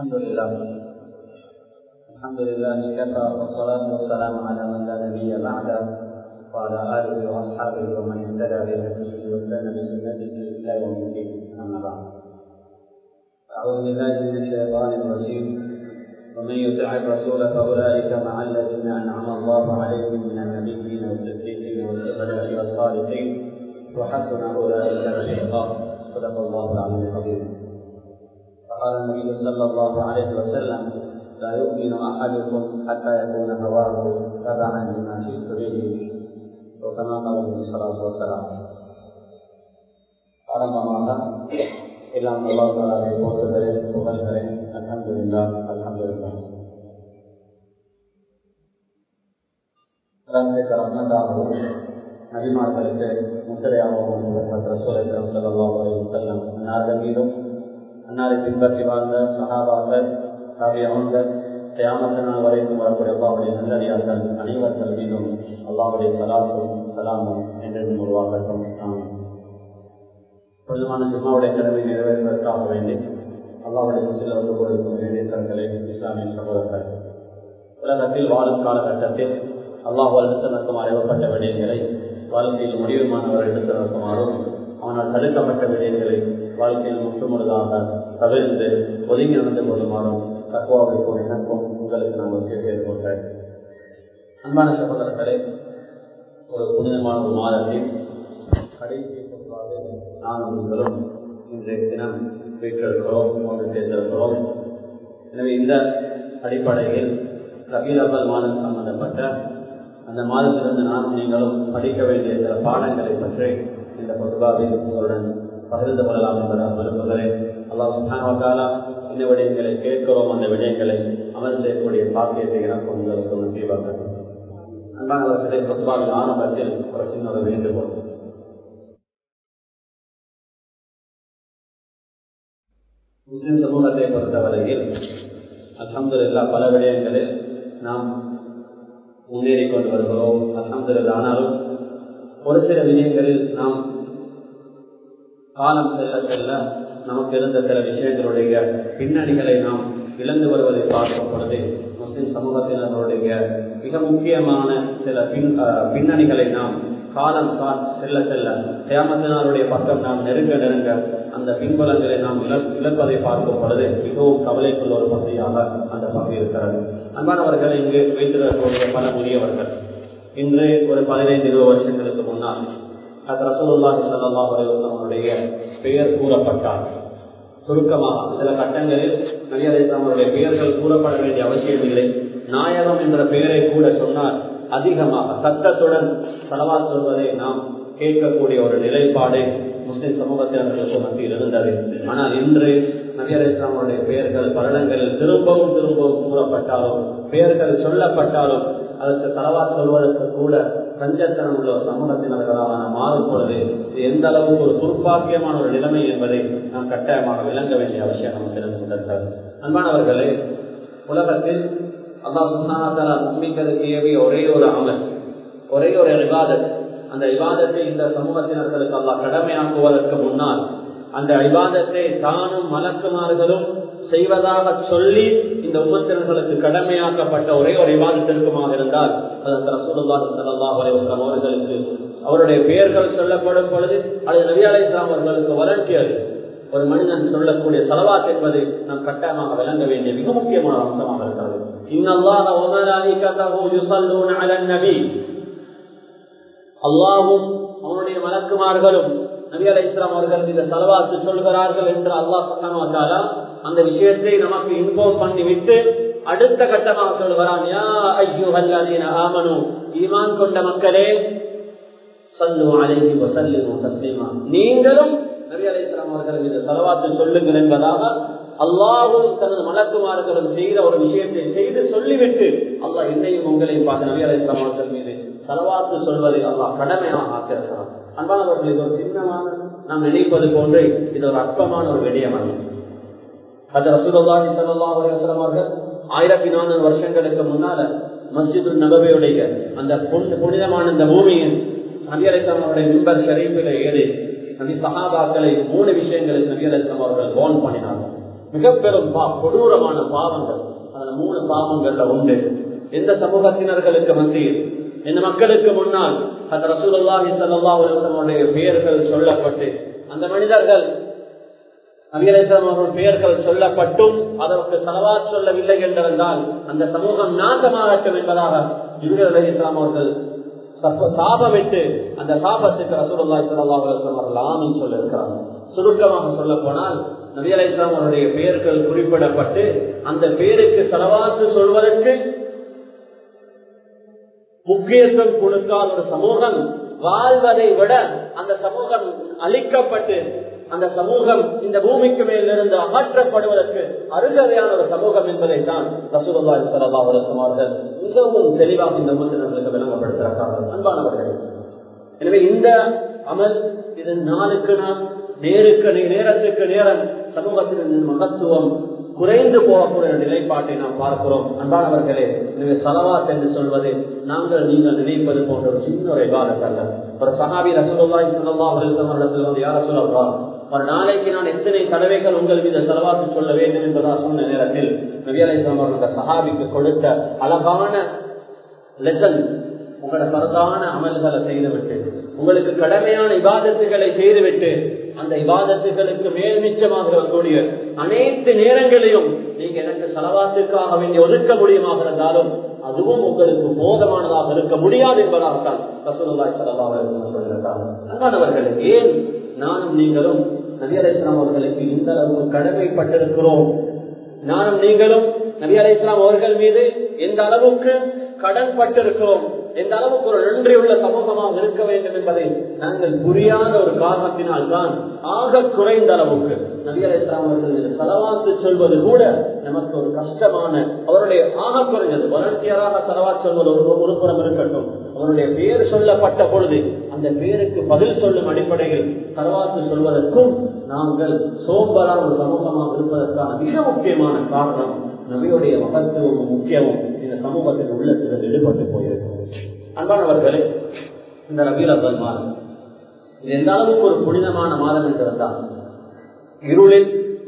الحمد لله الحمد لله كفى والصلاة والسلام على من لا نبي بعده وعلى آله وأصحابه ومن اهتدى بهديه واستنى بسنته إلى يوم الدين أما بعد أعوذ بالله من الشيطان الرجيم ومن يطع الرسول فأولئك مع الذين أنعم الله عليهم من النبيين والصديقين والشهداء والصالحين وحسن أولئك رفيقا صدق الله العلي العظيم فقال النبي صلى الله عليه وسلم لا يؤمن احدكم حتى يكون هواه تبعا لما جئت به وكما قال عليه الصلاه والسلام ஆரம்பமாக எல்லாம் அல்லாஹாலை போற்றுகிறேன் புகழ்கிறேன் அல்ஹம்துலில்லா அல்ஹம்துலில்லா ரஹ்மத் ரஹ்மத்தாகவும் நபிமார்களுக்கு முத்திரையாகவும் ரசூலை ஸல்லல்லாஹு அலைஹி வஸல்லம் அன்னார்கள் மீதும் அன்னாரை பின்பற்றி வாழ்ந்த சகாபாக்கள் தாபியவங்கள் தியாமத்த நாள் வரைக்கும் வரக்கூடிய அல்லாவுடைய நல்லடியார்கள் அனைவர்கள் மீதும் அல்லாவுடைய சலாத்தும் சலாமும் என்றென்றும் உருவாகட்டும் ஆமீன் பொதுவான ஜும்மாவுடைய கடமை நிறைவேறுவதற்காக வேண்டி அல்லாவுடைய முஸ்லிம் வந்து கொடுக்கும் வேண்டியர்களே இஸ்லாமிய சகோதரர்கள் உலகத்தில் வாழும் காலகட்டத்தில் அல்லாஹால் எடுத்து நடக்கும் அறிவப்பட்ட விடயங்களை வாழ்க்கையில் முடிவுமானவர் எடுத்து நடக்குமாறும் ஆனால் தடுக்கப்பட்ட விடயங்களை வாழ்க்கையில் முற்றுமுழுதாக தவிர்த்து ஒதுங்கி நடந்து கொள்ளுமாறும் தக்குவாவைக்கும் எனக்கும் உங்களுக்கு நான் ஒரு செய்து கொள்கிறேன் அன்பான சகோதரர்களே ஒரு புனிதமான ஒரு மாதத்தில் கடைசி பொதுவாக நான் உங்களும் இன்றைய தினம் வீட்டிருக்கிறோம் ஒன்று சேர்ந்திருக்கிறோம் எனவே இந்த அடிப்படையில் ரபீல் அவல் மாதம் சம்பந்தப்பட்ட அந்த மாதத்திலிருந்து நானும் நீங்களும் படிக்க வேண்டிய சில பாடங்களை பற்றி இந்த பொதுவாவில் உங்களுடன் பகிர்ந்து கொள்ளலாம் என்பதாக விரும்புகிறேன் அல்லாஹ் சுஹானா இந்த விடயங்களை கேட்கிறோம் அந்த விடயங்களை அமல் செய்யக்கூடிய பாக்கியத்தை எனக்கு உங்களுக்கு நசீவாக அன்பானவர்களை பொதுவாக ஆரம்பத்தில் ஒரு சின்ன ஒரு வேண்டுகோள் முஸ்லிம் சமூகத்தை பொறுத்தவரையில் அலமதுல்லா பல விடயங்களில் நாம் முன்னேறி கொண்டு வருகிறோம் அலமதுல்லா ஆனாலும் ஒரு சில விடயங்களில் நாம் காலம் செல்ல செல்ல நமக்கு இருந்த சில விஷயங்களுடைய பின்னணிகளை நாம் இழந்து வருவதை பார்க்கும் பொழுது முஸ்லிம் சமூகத்தினருடைய மிக முக்கியமான சில பின் பின்னணிகளை நாம் காலம் செல்ல செல்ல தேமத்தினாருடைய பக்கம் நாம் நெருங்க நெருங்க அந்த பின்பலங்களை நாம் இழப்பதை பார்க்கும் பொழுது மிகவும் கவலைக்குள்ள ஒரு பகுதியாக அந்த பகுதி இருக்கிறது அன்பானவர்கள் இங்கு வைத்திருக்கக்கூடிய பல முதியவர்கள் இன்று ஒரு பதினைந்து இருபது வருஷங்களுக்கு முன்னால் அது ரசூலுல்லாஹி ஸல்லல்லாஹு அலைஹி வஸல்லமுடைய பெயர் கூறப்பட்டார் சுருக்கமாக சில கட்டங்களில் நபி அலைஹிஸ்ஸலாமுடைய பெயர்கள் கூறப்பட வேண்டிய அவசியம் இல்லை நாயகம் என்ற பெயரை கூட சொன்னால் அதிகமாக சத்தத்துடன் செலவா சொல்வதை நாம் கேட்கக்கூடிய ஒரு நிலைப்பாடு முஸ்லிம் சமூகத்தினர்களுக்கு மத்தியில் இருந்தது ஆனால் இன்று நபி அலிஸ்லாமுடைய பெயர்கள் பலனங்களில் திரும்பவும் திரும்பவும் கூறப்பட்டாலும் பெயர்கள் சொல்லப்பட்டாலும் அதற்கு தலவா சொல்வதற்கு கூட கஞ்சத்தனம் உள்ள ஒரு சமூகத்தினர்களாக நாம் மாறும் பொழுது இது எந்த அளவுக்கு ஒரு துர்ப்பாக்கியமான ஒரு நிலைமை என்பதை நாம் கட்டாயமாக விளங்க வேண்டிய அவசியம் நமக்கு இருந்து கொண்டிருக்கிறது அன்பானவர்களே உலகத்தில் அல்லா சுண்ணாத்தலா நம்பிக்கைக்கு ஏவிய ஒரே ஒரு அமல் ஒரே ஒரு விவாதத் அந்த விவாதத்தை இந்த சமூகத்தினர்களுக்கு அல்லா கடமையாக்குவதற்கு முன்னால் அந்த விவாதத்தை தானும் மலக்குமார்களும் செய்வதாக சொல்லி இந்த உமத்தினர்களுக்கு கடமையாக்கப்பட்ட ஒரே ஒரு விவாதத்திற்குமாக இருந்தால் அது ரசூலுல்லாஹி ஸல்லல்லாஹு அலைஹி வஸல்லம் அவர்களுக்கு அவருடைய பெயர்கள் சொல்லப்படும் பொழுது அது நபி அலைஹிஸ்ஸலாம் அவர்களுக்கு வளர்ச்சியது ஒரு மனிதன் சொல்லக்கூடிய செலவாத் என்பது நாம் கட்டாயமாக விளங்க வேண்டிய மிக முக்கியமான அம்சமாக இருக்கிறது இன்னல்லாஹ வ மலாயிகத்தஹு யுஸல்லூன அலன் நபி அல்லாஹ்வும் அவனுடைய மலக்குமார்களும் நபி அலை இஸ்லாம் அவர்கள் இந்த செலவாத்து சொல்கிறார்கள் என்று அல்லாஹ் சொன்னால அந்த விஷயத்தை நமக்கு இன்ஃபார்ம் பண்ணி விட்டு அடுத்த கட்டமாக சொல்கிறான் யா ஐயோ அல்லதீன ஆமனு ஈமான் கொண்ட மக்களே சல்லு அலைஹி வசல்லிமு தஸ்லீமா நீங்களும் நபி அலை இஸ்லாம் அவர்கள் இந்த செலவாத்து சொல்லுங்கள் என்பதாக அல்லாவும் தனது மலக்குமார்களும் செய்த ஒரு விஷயத்தை செய்து சொல்லிவிட்டு அல்லாஹ் என்னையும் உங்களையும் பார்த்து நபி அலை இஸ்லாம் அவர்கள் மீது செலவாத்து சொல்வதை அல்லாஹ் கடமையாக ஆக்கியிருக்கிறான் அன்பானவர்கள் இது ஒரு சின்னமான நாம் நினைப்பது போன்று இது ஒரு அற்பமான ஒரு விடயம் அல்ல அது ரசூலுல்லாஹி ஸல்லல்லாஹு அலைஹி வஸல்லம் அவர்கள் ஆயிரத்தி நானூறு வருஷங்களுக்கு முன்னால மஸ்ஜிது நபவியுடைய அந்த புனிதமான இந்த பூமியின் நபி அலிஸ்லாம் அவருடைய மிம்பர் ஷரீஃபில் ஏறி நபி சஹாபாக்களை மூணு விஷயங்களுக்கு நபி அலிஸ்லாம் அவர்கள் போன் பண்ணினார்கள் மிக பெரும் பா கொடூரமான பாவங்கள் அதுல மூணு பாவங்கள்ல உண்டு எந்த சமூகத்தினர்களுக்கு மத்தியில் இந்த மக்களுக்கு முன்னால் அந்த ரசூலுல்லாஹி ஸல்லல்லாஹு அலைஹி வஸல்லம் பெயர்கள் சொல்லப்பட்டு அந்த மனிதர்கள் நபியலேஸ்வரம் அவர்கள் பெயர்கள் சொல்லப்பட்டும் அதற்கு செலவாத் சொல்லவில்லை என்றிருந்தால் அந்த சமூகம் நாசமாகட்டும் என்பதாக ஜிபிரல் அலி இஸ்லாம் அவர்கள் சாபமிட்டு அந்த சாபத்துக்கு ரசூலுல்லாஹி ஸல்லல்லாஹு அலைஹி வஸல்லம் அவர்கள் ஆமீன் சொல்லியிருக்கிறாங்க சுருக்கமாக சொல்ல போனால் நபி அலி இஸ்லாம் அவருடைய பெயர்கள் குறிப்பிடப்பட்டு அந்த பெயருக்கு செலவாத்து சொல்வதற்கு முக்கியத்துவம் கொடுக்காத ஒரு சமூகம் வாழ்வதை விட அந்த சமூகம் அழிக்கப்பட்டு அந்த சமூகம் இந்த பூமிக்கு மேலிருந்து அகற்றப்படுவதற்கு அருகதையான ஒரு சமூகம் என்பதை தான் ரசூலுல்லா சல்லா அவர்கள் மிகவும் தெளிவாக இந்த முஸ்லிம்களுக்கு விளங்கப்படுத்துகிறார்கள் அன்பானவர்கள் எனவே இந்த அமல் இது நாளுக்கு நாள் நேருக்கு நேரத்துக்கு நேரம் சமூகத்தின் மகத்துவம் குறைந்து போகக்கூடிய நிலைப்பாட்டை நாம் பார்க்கிறோம் அன்பானவர்களே எனவே சலவாத் என்று சொல்வது நாங்கள் நீங்கள் நினைப்பது போன்ற ஒரு சின்ன ஒரு விவாதம் அல்ல ஒரு சகாபி ரசூலுல்லாஹி ஸல்லல்லாஹு அலைஹி வஸல்லம் வந்து யார சொல்லலாம் ஒரு நாளைக்கு நான் எத்தனை தடவைகள் உங்கள் மீது செலவாக்கு சொல்ல வேண்டும் என்பதாக சொன்ன நேரத்தில் நபி அலைஹிஸ்ஸலாம் அவர்கள் சஹாபிக்கு கொடுத்த அழகான லெசன் உங்களோட பரதான அமல்களை செய்துவிட்டு உங்களுக்கு கடமையான இபாதத்துகளை செய்துவிட்டு அந்த இபாதத்துகளுக்கு மேல் மிச்சமாக இருக்கக்கூடிய அனைத்து நேரங்களையும் நீங்க எனக்கு செலவாத்துக்காக வேண்டிய ஒதுக்க முடியுமாக இருந்தாலும் அதுவும் உங்களுக்கு போதமானதாக இருக்க முடியாது என்பதாகத்தான் ரசூலுல்லாஹி ஸல்லல்லாஹு அலைஹி வஸல்லம் சொல்லியிருக்காங்க அன்பானவர்களே ஏன் நானும் நீங்களும் நபி அலைஹிஸ்ஸலாம் அவர்களுக்கு இந்த அளவு கடமைப்பட்டிருக்கிறோம் நானும் நீங்களும் நபி அலைஹிஸ்ஸலாம் அவர்கள் மீது எந்த அளவுக்கு கடன் பட்டிருக்கிறோம் எந்த அளவுக்கு ஒரு நன்றியுள்ள சமூகமாக இருக்க வேண்டும் என்பதை நாங்கள் புரியாத ஒரு காரணத்தினால் தான் ஆக குறைந்த அளவுக்கு நபியர் இஸ்லாம் அவர்கள் செலவாத்து சொல்வது கூட நமக்கு ஒரு கஷ்டமான அவருடைய ஆக குறைஞ்சது வளர்ச்சியராக செலவா சொல்வது ஒரு உறுப்புறம் இருக்கட்டும் அவருடைய பேர் சொல்லப்பட்ட பொழுது அந்த பேருக்கு பதில் சொல்லும் அடிப்படையில் செலவாத்து சொல்வதற்கும் நாங்கள் சோம்பரான ஒரு சமூகமாக இருப்பதற்கான மிக முக்கியமான காரணம் நபியுடைய மகத்துவமும் முக்கியமும் இந்த சமூகத்தின் உள்ளத்தில் ஈடுபட்டு போயிருக்கும் அன்பானவர்களே இந்த ரபீல் அவ்வல் மாதம் இது எந்த அளவுக்கு ஒரு புனிதமான மாதம் என்றிருந்தால் இருளில்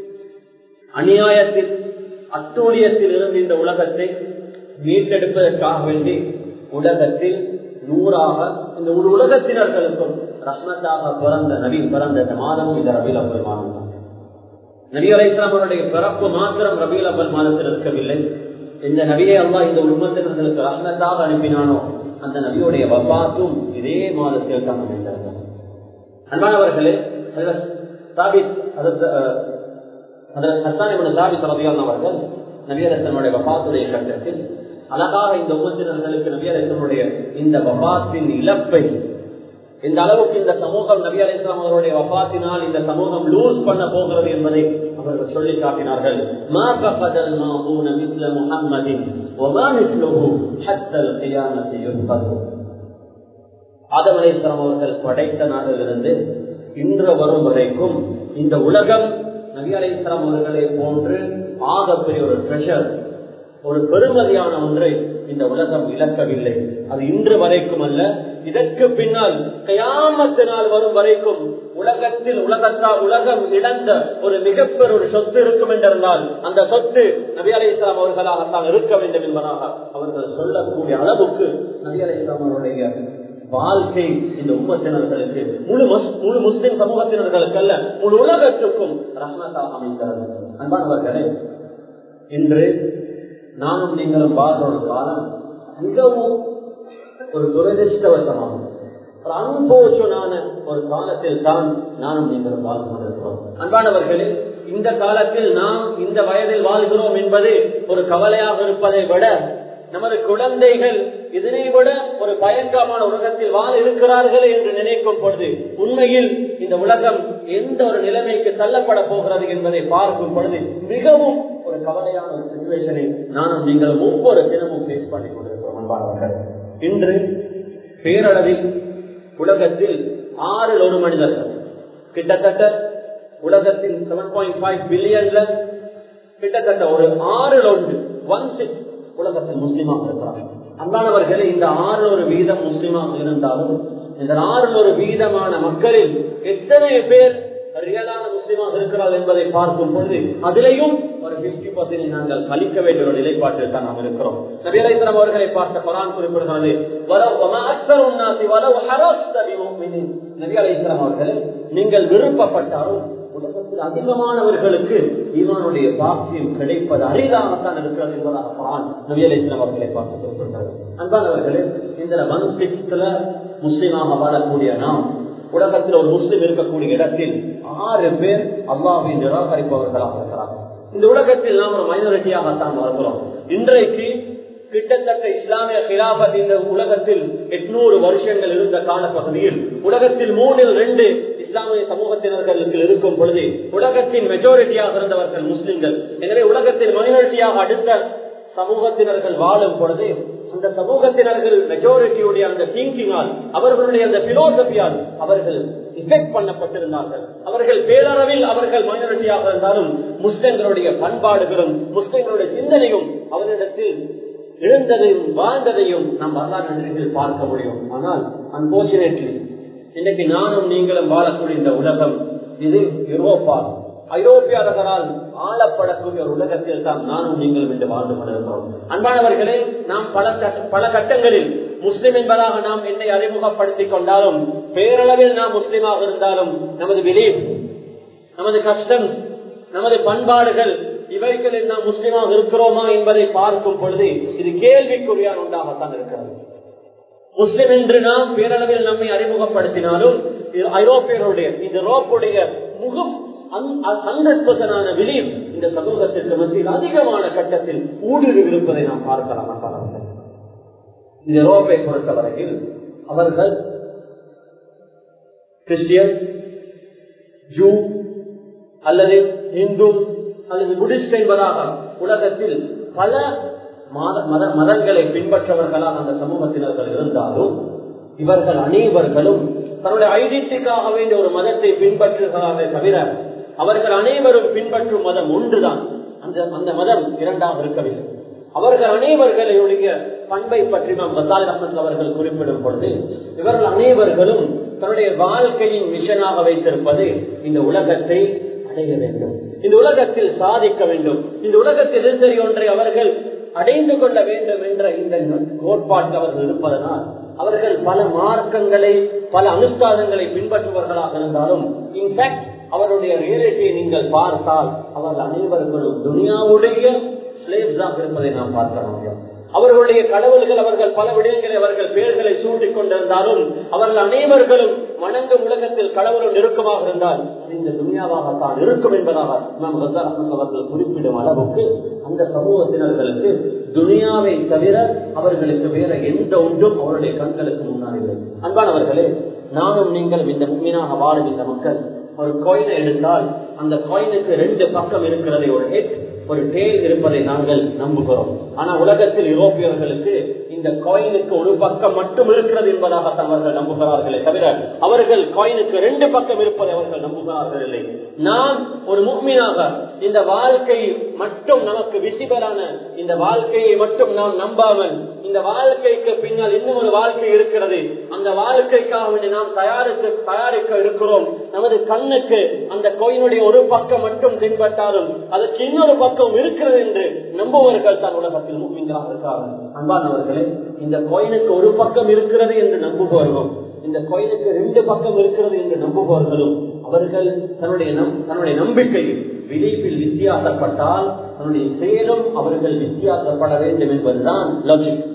அநியாயத்தில் அட்டூழியத்தில் இருந்து இந்த உலகத்தை மீட்டெடுப்பதற்காக வேண்டி உலகத்தில் நூறாக இந்த ஒரு உலகத்தினர்களுக்கும் ரஹ்மத்தாக பிறந்த நபி பிறந்த இந்த மாதமும் இந்த ரபீல் அவ்வல் மாதம் தான் நபி அலை இஸ்லாமருடைய பிறப்பு மாத்திரம் ரபீல் அவ்வல் மாதத்தில் இருக்கவில்லை இந்த நபியை அல்லா இந்த உண்மத்தினர்களுக்கு ரஹ்மத்தாக அனுப்பினானோ அந்த நபியுடைய வபாத்தும் இதே மாதத்தில் தான் அமைந்தார்கள் அன்பானவர்களே சாபித் சாபித் ரபியான் அவர்கள் நபியரசனுடைய வபாத்துடைய கட்டத்தில் அழகாக இந்த உமத்தினர்களுக்கு நபியரசனுடைய இந்த வபாத்தின் இழப்பை இந்த அளவுக்கு இந்த சமூகம் நபி அலி இஸ்லாம் அவருடைய வபாத்தினால் இந்த சமூகம் லூஸ் பண்ண போகிறது என்பதை அவர்கள் சொல்லி காட்டினார்கள் ஆதம் அலி இஸ்லாம் அவர்கள் படைத்த நாளிலிருந்து இன்று வரும் வரைக்கும் இந்த உலகம் நபி அலி இஸ்லாம் அவர்களை போன்று ஆகப்பெரிய ஒரு ட்ரெஷர் ஒரு பெருமதியான ஒன்றை இந்த உலகம் இழக்கவில்லை அது இன்று வரைக்கும் அல்ல இதற்கு பின்னால் கயாமத்து நாள் வரும் வரைக்கும் உலகத்தில் உலகத்தால் உலகம் இழந்த ஒரு மிகப்பெரிய ஒரு சொத்து இருக்கும் என்றிருந்தால் அந்த சொத்து நபி அலி இஸ்லாம் அவர்களாகத்தான் இருக்க வேண்டும் என்பதாக அவர்கள் சொல்லக்கூடிய அளவுக்கு நபி அலி இஸ்லாம் அவருடைய வாழ்க்கை இந்த உம்மத்தினர்களுக்கு முழு முழு முஸ்லிம் சமூகத்தினர்களுக்கு அல்ல முழு உலகத்துக்கும் ரஹ்மத்தாக அமைந்தது அன்பானவர்களே இன்று நானும் நீங்களும் வாழ்ற ஒரு காலம் மிகவும் ஒரு துரதிருஷ்டவசமாகும் ஒரு அன்போச்சனான ஒரு காலத்தில் தான் நானும் நீங்களும் வாழ்ந்து கொண்டிருக்கிறோம் அன்பானவர்களே இந்த காலத்தில் நாம் இந்த வயதில் வாழ்கிறோம் என்பது ஒரு கவலையாக இருப்பதை விட நமது குழந்தைகள் இதனை விட ஒரு பயங்கரமான உலகத்தில் வாழ இருக்கிறார்கள் என்று நினைக்கும் பொழுது உண்மையில் இந்த உலகம் எந்த ஒரு நிலைமைக்கு தள்ளப்பட போகிறது என்பதை பார்க்கும் பொழுது மிகவும் ஒரு கவலையான ஒரு சுச்சுவேஷனை நானும் நீங்கள் ஒவ்வொரு தினமும் பேஸ் பண்ணி கொண்டிருக்கிறோம் அன்பானவர்கள் இன்று பேரளவில் உலகத்தில் ஆறில் ஒரு மனிதர்கள் கிட்டத்தட்ட உலகத்தின் செவன் பாயிண்ட் ஃபைவ் பில்லியன்ல கிட்டத்தட்ட ஒரு ஆறில் ஒன்று ஒன் சிக்ஸ் உலகத்தில் முஸ்லிமாக இருக்கிறார்கள் அன்பானவர்களே இந்த ஆறு ஒரு வீதம் முஸ்லிமாக இருந்தாலும் இந்த ஆறு ஒரு வீதமான மக்களில் எத்தனை பேர் ரியலான முஸ்லிமாக இருக்கிறார் என்பதை பார்க்கும் பொழுது அதிலையும் ஒரு பிப்டி பர்சன்ட் நாங்கள் கழிக்க வேண்டிய ஒரு நிலைப்பாட்டில் தான் நாம் இருக்கிறோம் நபி அலைஹிஸ்ஸலாம் அவர்களை பார்த்த குரான் குறிப்பிடுகிறது "வலவ் வமா அக்ஸரு நாசி வலவ் ஹரஸ்த பிமுஃமினின்." நபி அலைஹிஸ்ஸலாம் அவர்களே நீங்கள் விருப்பப்பட்டாலும் உலகத்தில் அதிகமானவர்களுக்கு ஈமானுடைய பாக்கியம் கிடைப்பது அரிதாகத்தான் இருக்கிறது என்பதாக குரான் நபி அலைஹிஸ்ஸலாம் அவர்களை பார்த்து குறிப்பிடுகிறது அன்பானவர்களே இந்த ஒன் சிக்ஸ்த்ல முஸ்லிமாக வாழக்கூடிய நாம் உலகத்தில் ஒரு முஸ்லிம் இருக்கக்கூடிய இடத்தில் ஆறு பேர் அல்லாவை நிராகரிப்பவர்களாக இருக்கிறார்கள் இந்த உலகத்தில் நாம் ஒரு மைனாரிட்டியாகத்தான் வாழ்கிறோம் இன்றைக்கு கிட்டத்தட்ட இஸ்லாமிய கிலாபத் இந்த உலகத்தில் எட்நூறு வருஷங்கள் இருந்த காலப்பகுதியில் உலகத்தில் மூணில் ரெண்டு இஸ்லாமிய சமூகத்தினர்களுக்கு இருக்கும் பொழுது உலகத்தின் மெஜாரிட்டியாக இருந்தவர்கள் முஸ்லிம்கள் எனவே உலகத்தில் மைனாரிட்டியாக அடுத்த சமூகத்தினர்கள் வாழும் பொழுது அந்த சமூகத்தினர்கள் மெஜாரிட்டியுடைய அந்த திங்கிங்கால் அவர்களுடைய அந்த பிலோசபியால் அவர்கள் இஃபெக்ட் பண்ணப்பட்டிருந்தார்கள் அவர்கள் பேரளவில் அவர்கள் மைனாரிட்டியாக இருந்தாலும் முஸ்லிம்களுடைய பண்பாடுகளும் முஸ்லிம்களுடைய சிந்தனையும் அவரிடத்தில் எழுந்ததையும் வாழ்ந்ததையும் நாம் வரலாறு நன்றிகள் பார்க்க முடியும் ஆனால் அன்போர்ச்சுனேட்லி இன்னைக்கு நானும் நீங்களும் வாழக்கூடிய இந்த உலகம் இது யூரோப்பா ஐரோப்பியர்களால் ஆளப்படக்கூடிய ஒரு உலகத்தில் தான் நானும் நீங்களும் என்று வாழ்ந்து கொண்டிருக்கிறோம் அன்பானவர்களே நாம் பல கட்ட- பல கட்டங்களில் முஸ்லிம் என்பதாக நாம் என்னை அறிமுகப்படுத்திக் கொண்டாலும் பேரளவில் நாம் முஸ்லிமாக இருந்தாலும் நமது பிலீஃப் நமது கஸ்டம்ஸ் நமது பண்பாடுகள் இவைகளில் நாம் முஸ்லிமாக இருக்கிறோமா என்பதை பார்க்கும் பொழுது இது கேள்விக்குறியான ஒன்றாகத்தான் இருக்கிறது முஸ்லிம் என்று நாம் பேரளவில் நம்மை அறிமுகப்படுத்தினாலும் இது ஐரோப்பியருடைய இந்த ரோப்புடைய முகம் ஹண்ட்ரட் பர்சன்டான விளிம் இந்த சமூகத்திற்கு மத்தியில் அதிகமான கட்டத்தில் ஊடுருவி இருப்பதை நாம் பார்க்கலாம் அன்பானவர்களே. இந்த ரோப்பை பொறுத்தவரையில் அவர்கள் கிறிஸ்டியன் ஜூ அல்லது இந்து அல்லது புடிஸ்ட் என்பதாக உலகத்தில் பல மாத- மத மதங்களை பின்பற்றவர்களாக அந்த சமூகத்தினர்கள் இருந்தாலும் இவர்கள் அனைவர்களும் தன்னுடைய ஐடென்டிக்காக வேண்டிய ஒரு மதத்தை பின்பற்றுகிறார்களே தவிர அவர்கள் அனைவரும் பின்பற்றும் மதம் ஒன்றுதான் அந்த அந்த மதம் இரண்டாக இருக்கவில்லை அவர்கள் அனைவர்களுடைய பண்பை பற்றி நாம் கசால் அஹமத் அவர்கள் குறிப்பிடும் பொழுது இவர்கள் அனைவர்களும் தன்னுடைய வாழ்க்கையின் மிஷனாக வைத்திருப்பது இந்த உலகத்தை அடைய வேண்டும் இந்த உலகத்தில் சாதிக்க வேண்டும் இந்த உலகத்தில் சரி ஒன்றை அவர்கள் அடைந்து கொள்ள வேண்டும் என்ற இந்த கோட்பாட்டு அவர்கள் இருப்பதனால் அவர்கள் பல மார்க்கங்களை பல அனுஷ்டானங்களை பின்பற்றுபவர்களாக இருந்தாலும் இன்ஃபேக்ட் அவருடைய ரியாலிட்டியை நீங்கள் பார்த்தால் அவர்கள் அனைவர்களும் துனியாவுடைய ஸ்லேவ்ஸாக இருப்பதை நாம் பார்க்க முடியும் அவர்களுடைய கடவுள்கள் அவர்கள் பல விடயங்களை அவர்கள் பெயர்களை சூட்டிக் கொண்டிருந்தாலும் அவர்கள் அனைவர்களும் வணங்கும் உலகத்தில் கடவுளும் நெருக்கமாக இருந்தால் அது இந்த துனியாவாகத்தான் இருக்கும் என்பதாக நாம் ரசார் அஹமத் அவர்கள் குறிப்பிடும் அளவுக்கு அந்த சமூகத்தினர்களுக்கு துனியாவை தவிர அவர்களுக்கு வேற எந்த ஒன்றும் அவருடைய கண்களுக்கு முன்னால் இல்லை அன்பானவர்களே நானும் நீங்களும் இந்த உண்மையாக வாழும் இந்த மக்கள் ஒரு கோயினை எடுத்தால் அந்த கோயினுக்கு ரெண்டு பக்கம் இருக்கிறதை ஒரு ஹெட் ஒரு டேல் இருப்பதை நாங்கள் நம்புகிறோம் ஆனா உலகத்தில் யூரோப்பியர்களுக்கு இந்த காயினுக்கு ஒரு பக்கம் மட்டும் இருக்கிறது என்பதாகத்தான் அவர்கள் நம்புகிறார்களே தவிர அவர்கள் காயினுக்கு ரெண்டு பக்கம் இருப்பதை அவர்கள் நம்புகிறார்கள் இல்லை நாம் ஒரு முக்மீனாக இந்த வாழ்க்கை மட்டும் நமக்கு விசிபலான இந்த வாழ்க்கையை மட்டும் நாம் நம்பாமல் இந்த வாழ்க்கைக்கு பின்னால் இன்னும் ஒரு வாழ்க்கை இருக்கிறது அந்த வாழ்க்கைக்காக வேண்டி நாம் தயாரித்து தயாரிக்க இருக்கிறோம் நமது கண்ணுக்கு அந்த கோயிலுடைய ஒரு பக்கம் மட்டும் தென்பட்டாலும் அதற்கு இன்னொரு பக்கம் இருக்கிறது என்று நம்புவர்கள் தான் உலகத்தில் முக்கியங்களாக இருக்கிறார்கள் அன்பானவர்களே இந்த கோயிலுக்கு ஒரு பக்கம் இருக்கிறது என்று நம்புபவர்களும் இந்த கோயிலுக்கு ரெண்டு பக்கம் இருக்கிறது என்று நம்புபவர்களும் அவர்கள் தன்னுடைய நம்- தன்னுடைய நம்பிக்கை விளைவில் வித்தியாசப்பட்டால் தன்னுடைய செயலும் அவர்கள் வித்தியாசப்பட வேண்டும் என்பதுதான் லாஜிக்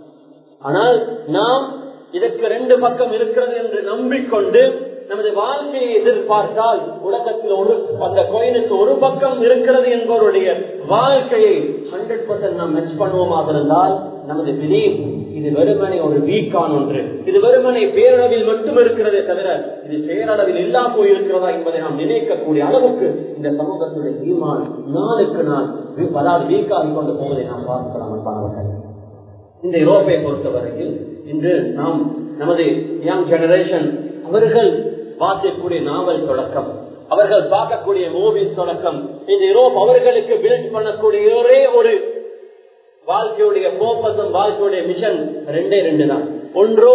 ஆனால் நாம் இதற்கு ரெண்டு பக்கம் இருக்கிறது என்று நம்பிக்கொண்டு நமது வாழ்க்கையை எதிர்பார்த்தால் உலகத்தில் ஒரு அந்த கோயிலுக்கு ஒரு பக்கம் இருக்கிறது என்பவருடைய வாழ்க்கையை ஹண்ட்ரட் பர்சன்ட் நாம் மெச் பண்ணுவோமாக இருந்தால் நமது பிலீவ் இது வெறுமனை ஒரு வீக்கான் ஒன்று இது வெறுமனை பேரளவில் மட்டும் இருக்கிறதே தவிர இது பேரளவில் இல்லா போயிருக்கிறதா என்பதை நாம் நினைக்கக்கூடிய அளவுக்கு இந்த சமூகத்துடைய ஈமான் நாளுக்கு நாள் வி- அதாவது வீக்காகி கொண்டு போவதை நாம் பார்க்கலாம் அன்பானவர்கள் இந்த யூரோப்பை பொறுத்தவரையில் இன்று நாம் நமது யங் ஜெனரேஷன் அவர்கள் வாசிக்கக்கூடிய நாவல் தொடக்கம் அவர்கள் பார்க்கக்கூடிய மூவிஸ் தொடக்கம் இந்த யூரோப் அவர்களுக்கு பில்ட் பண்ணக்கூடிய ஒரே ஒரு வாழ்க்கையுடைய போப்பஸும் வாழ்க்கையுடைய மிஷன் ரெண்டே ரெண்டு தான் ஒன்றோ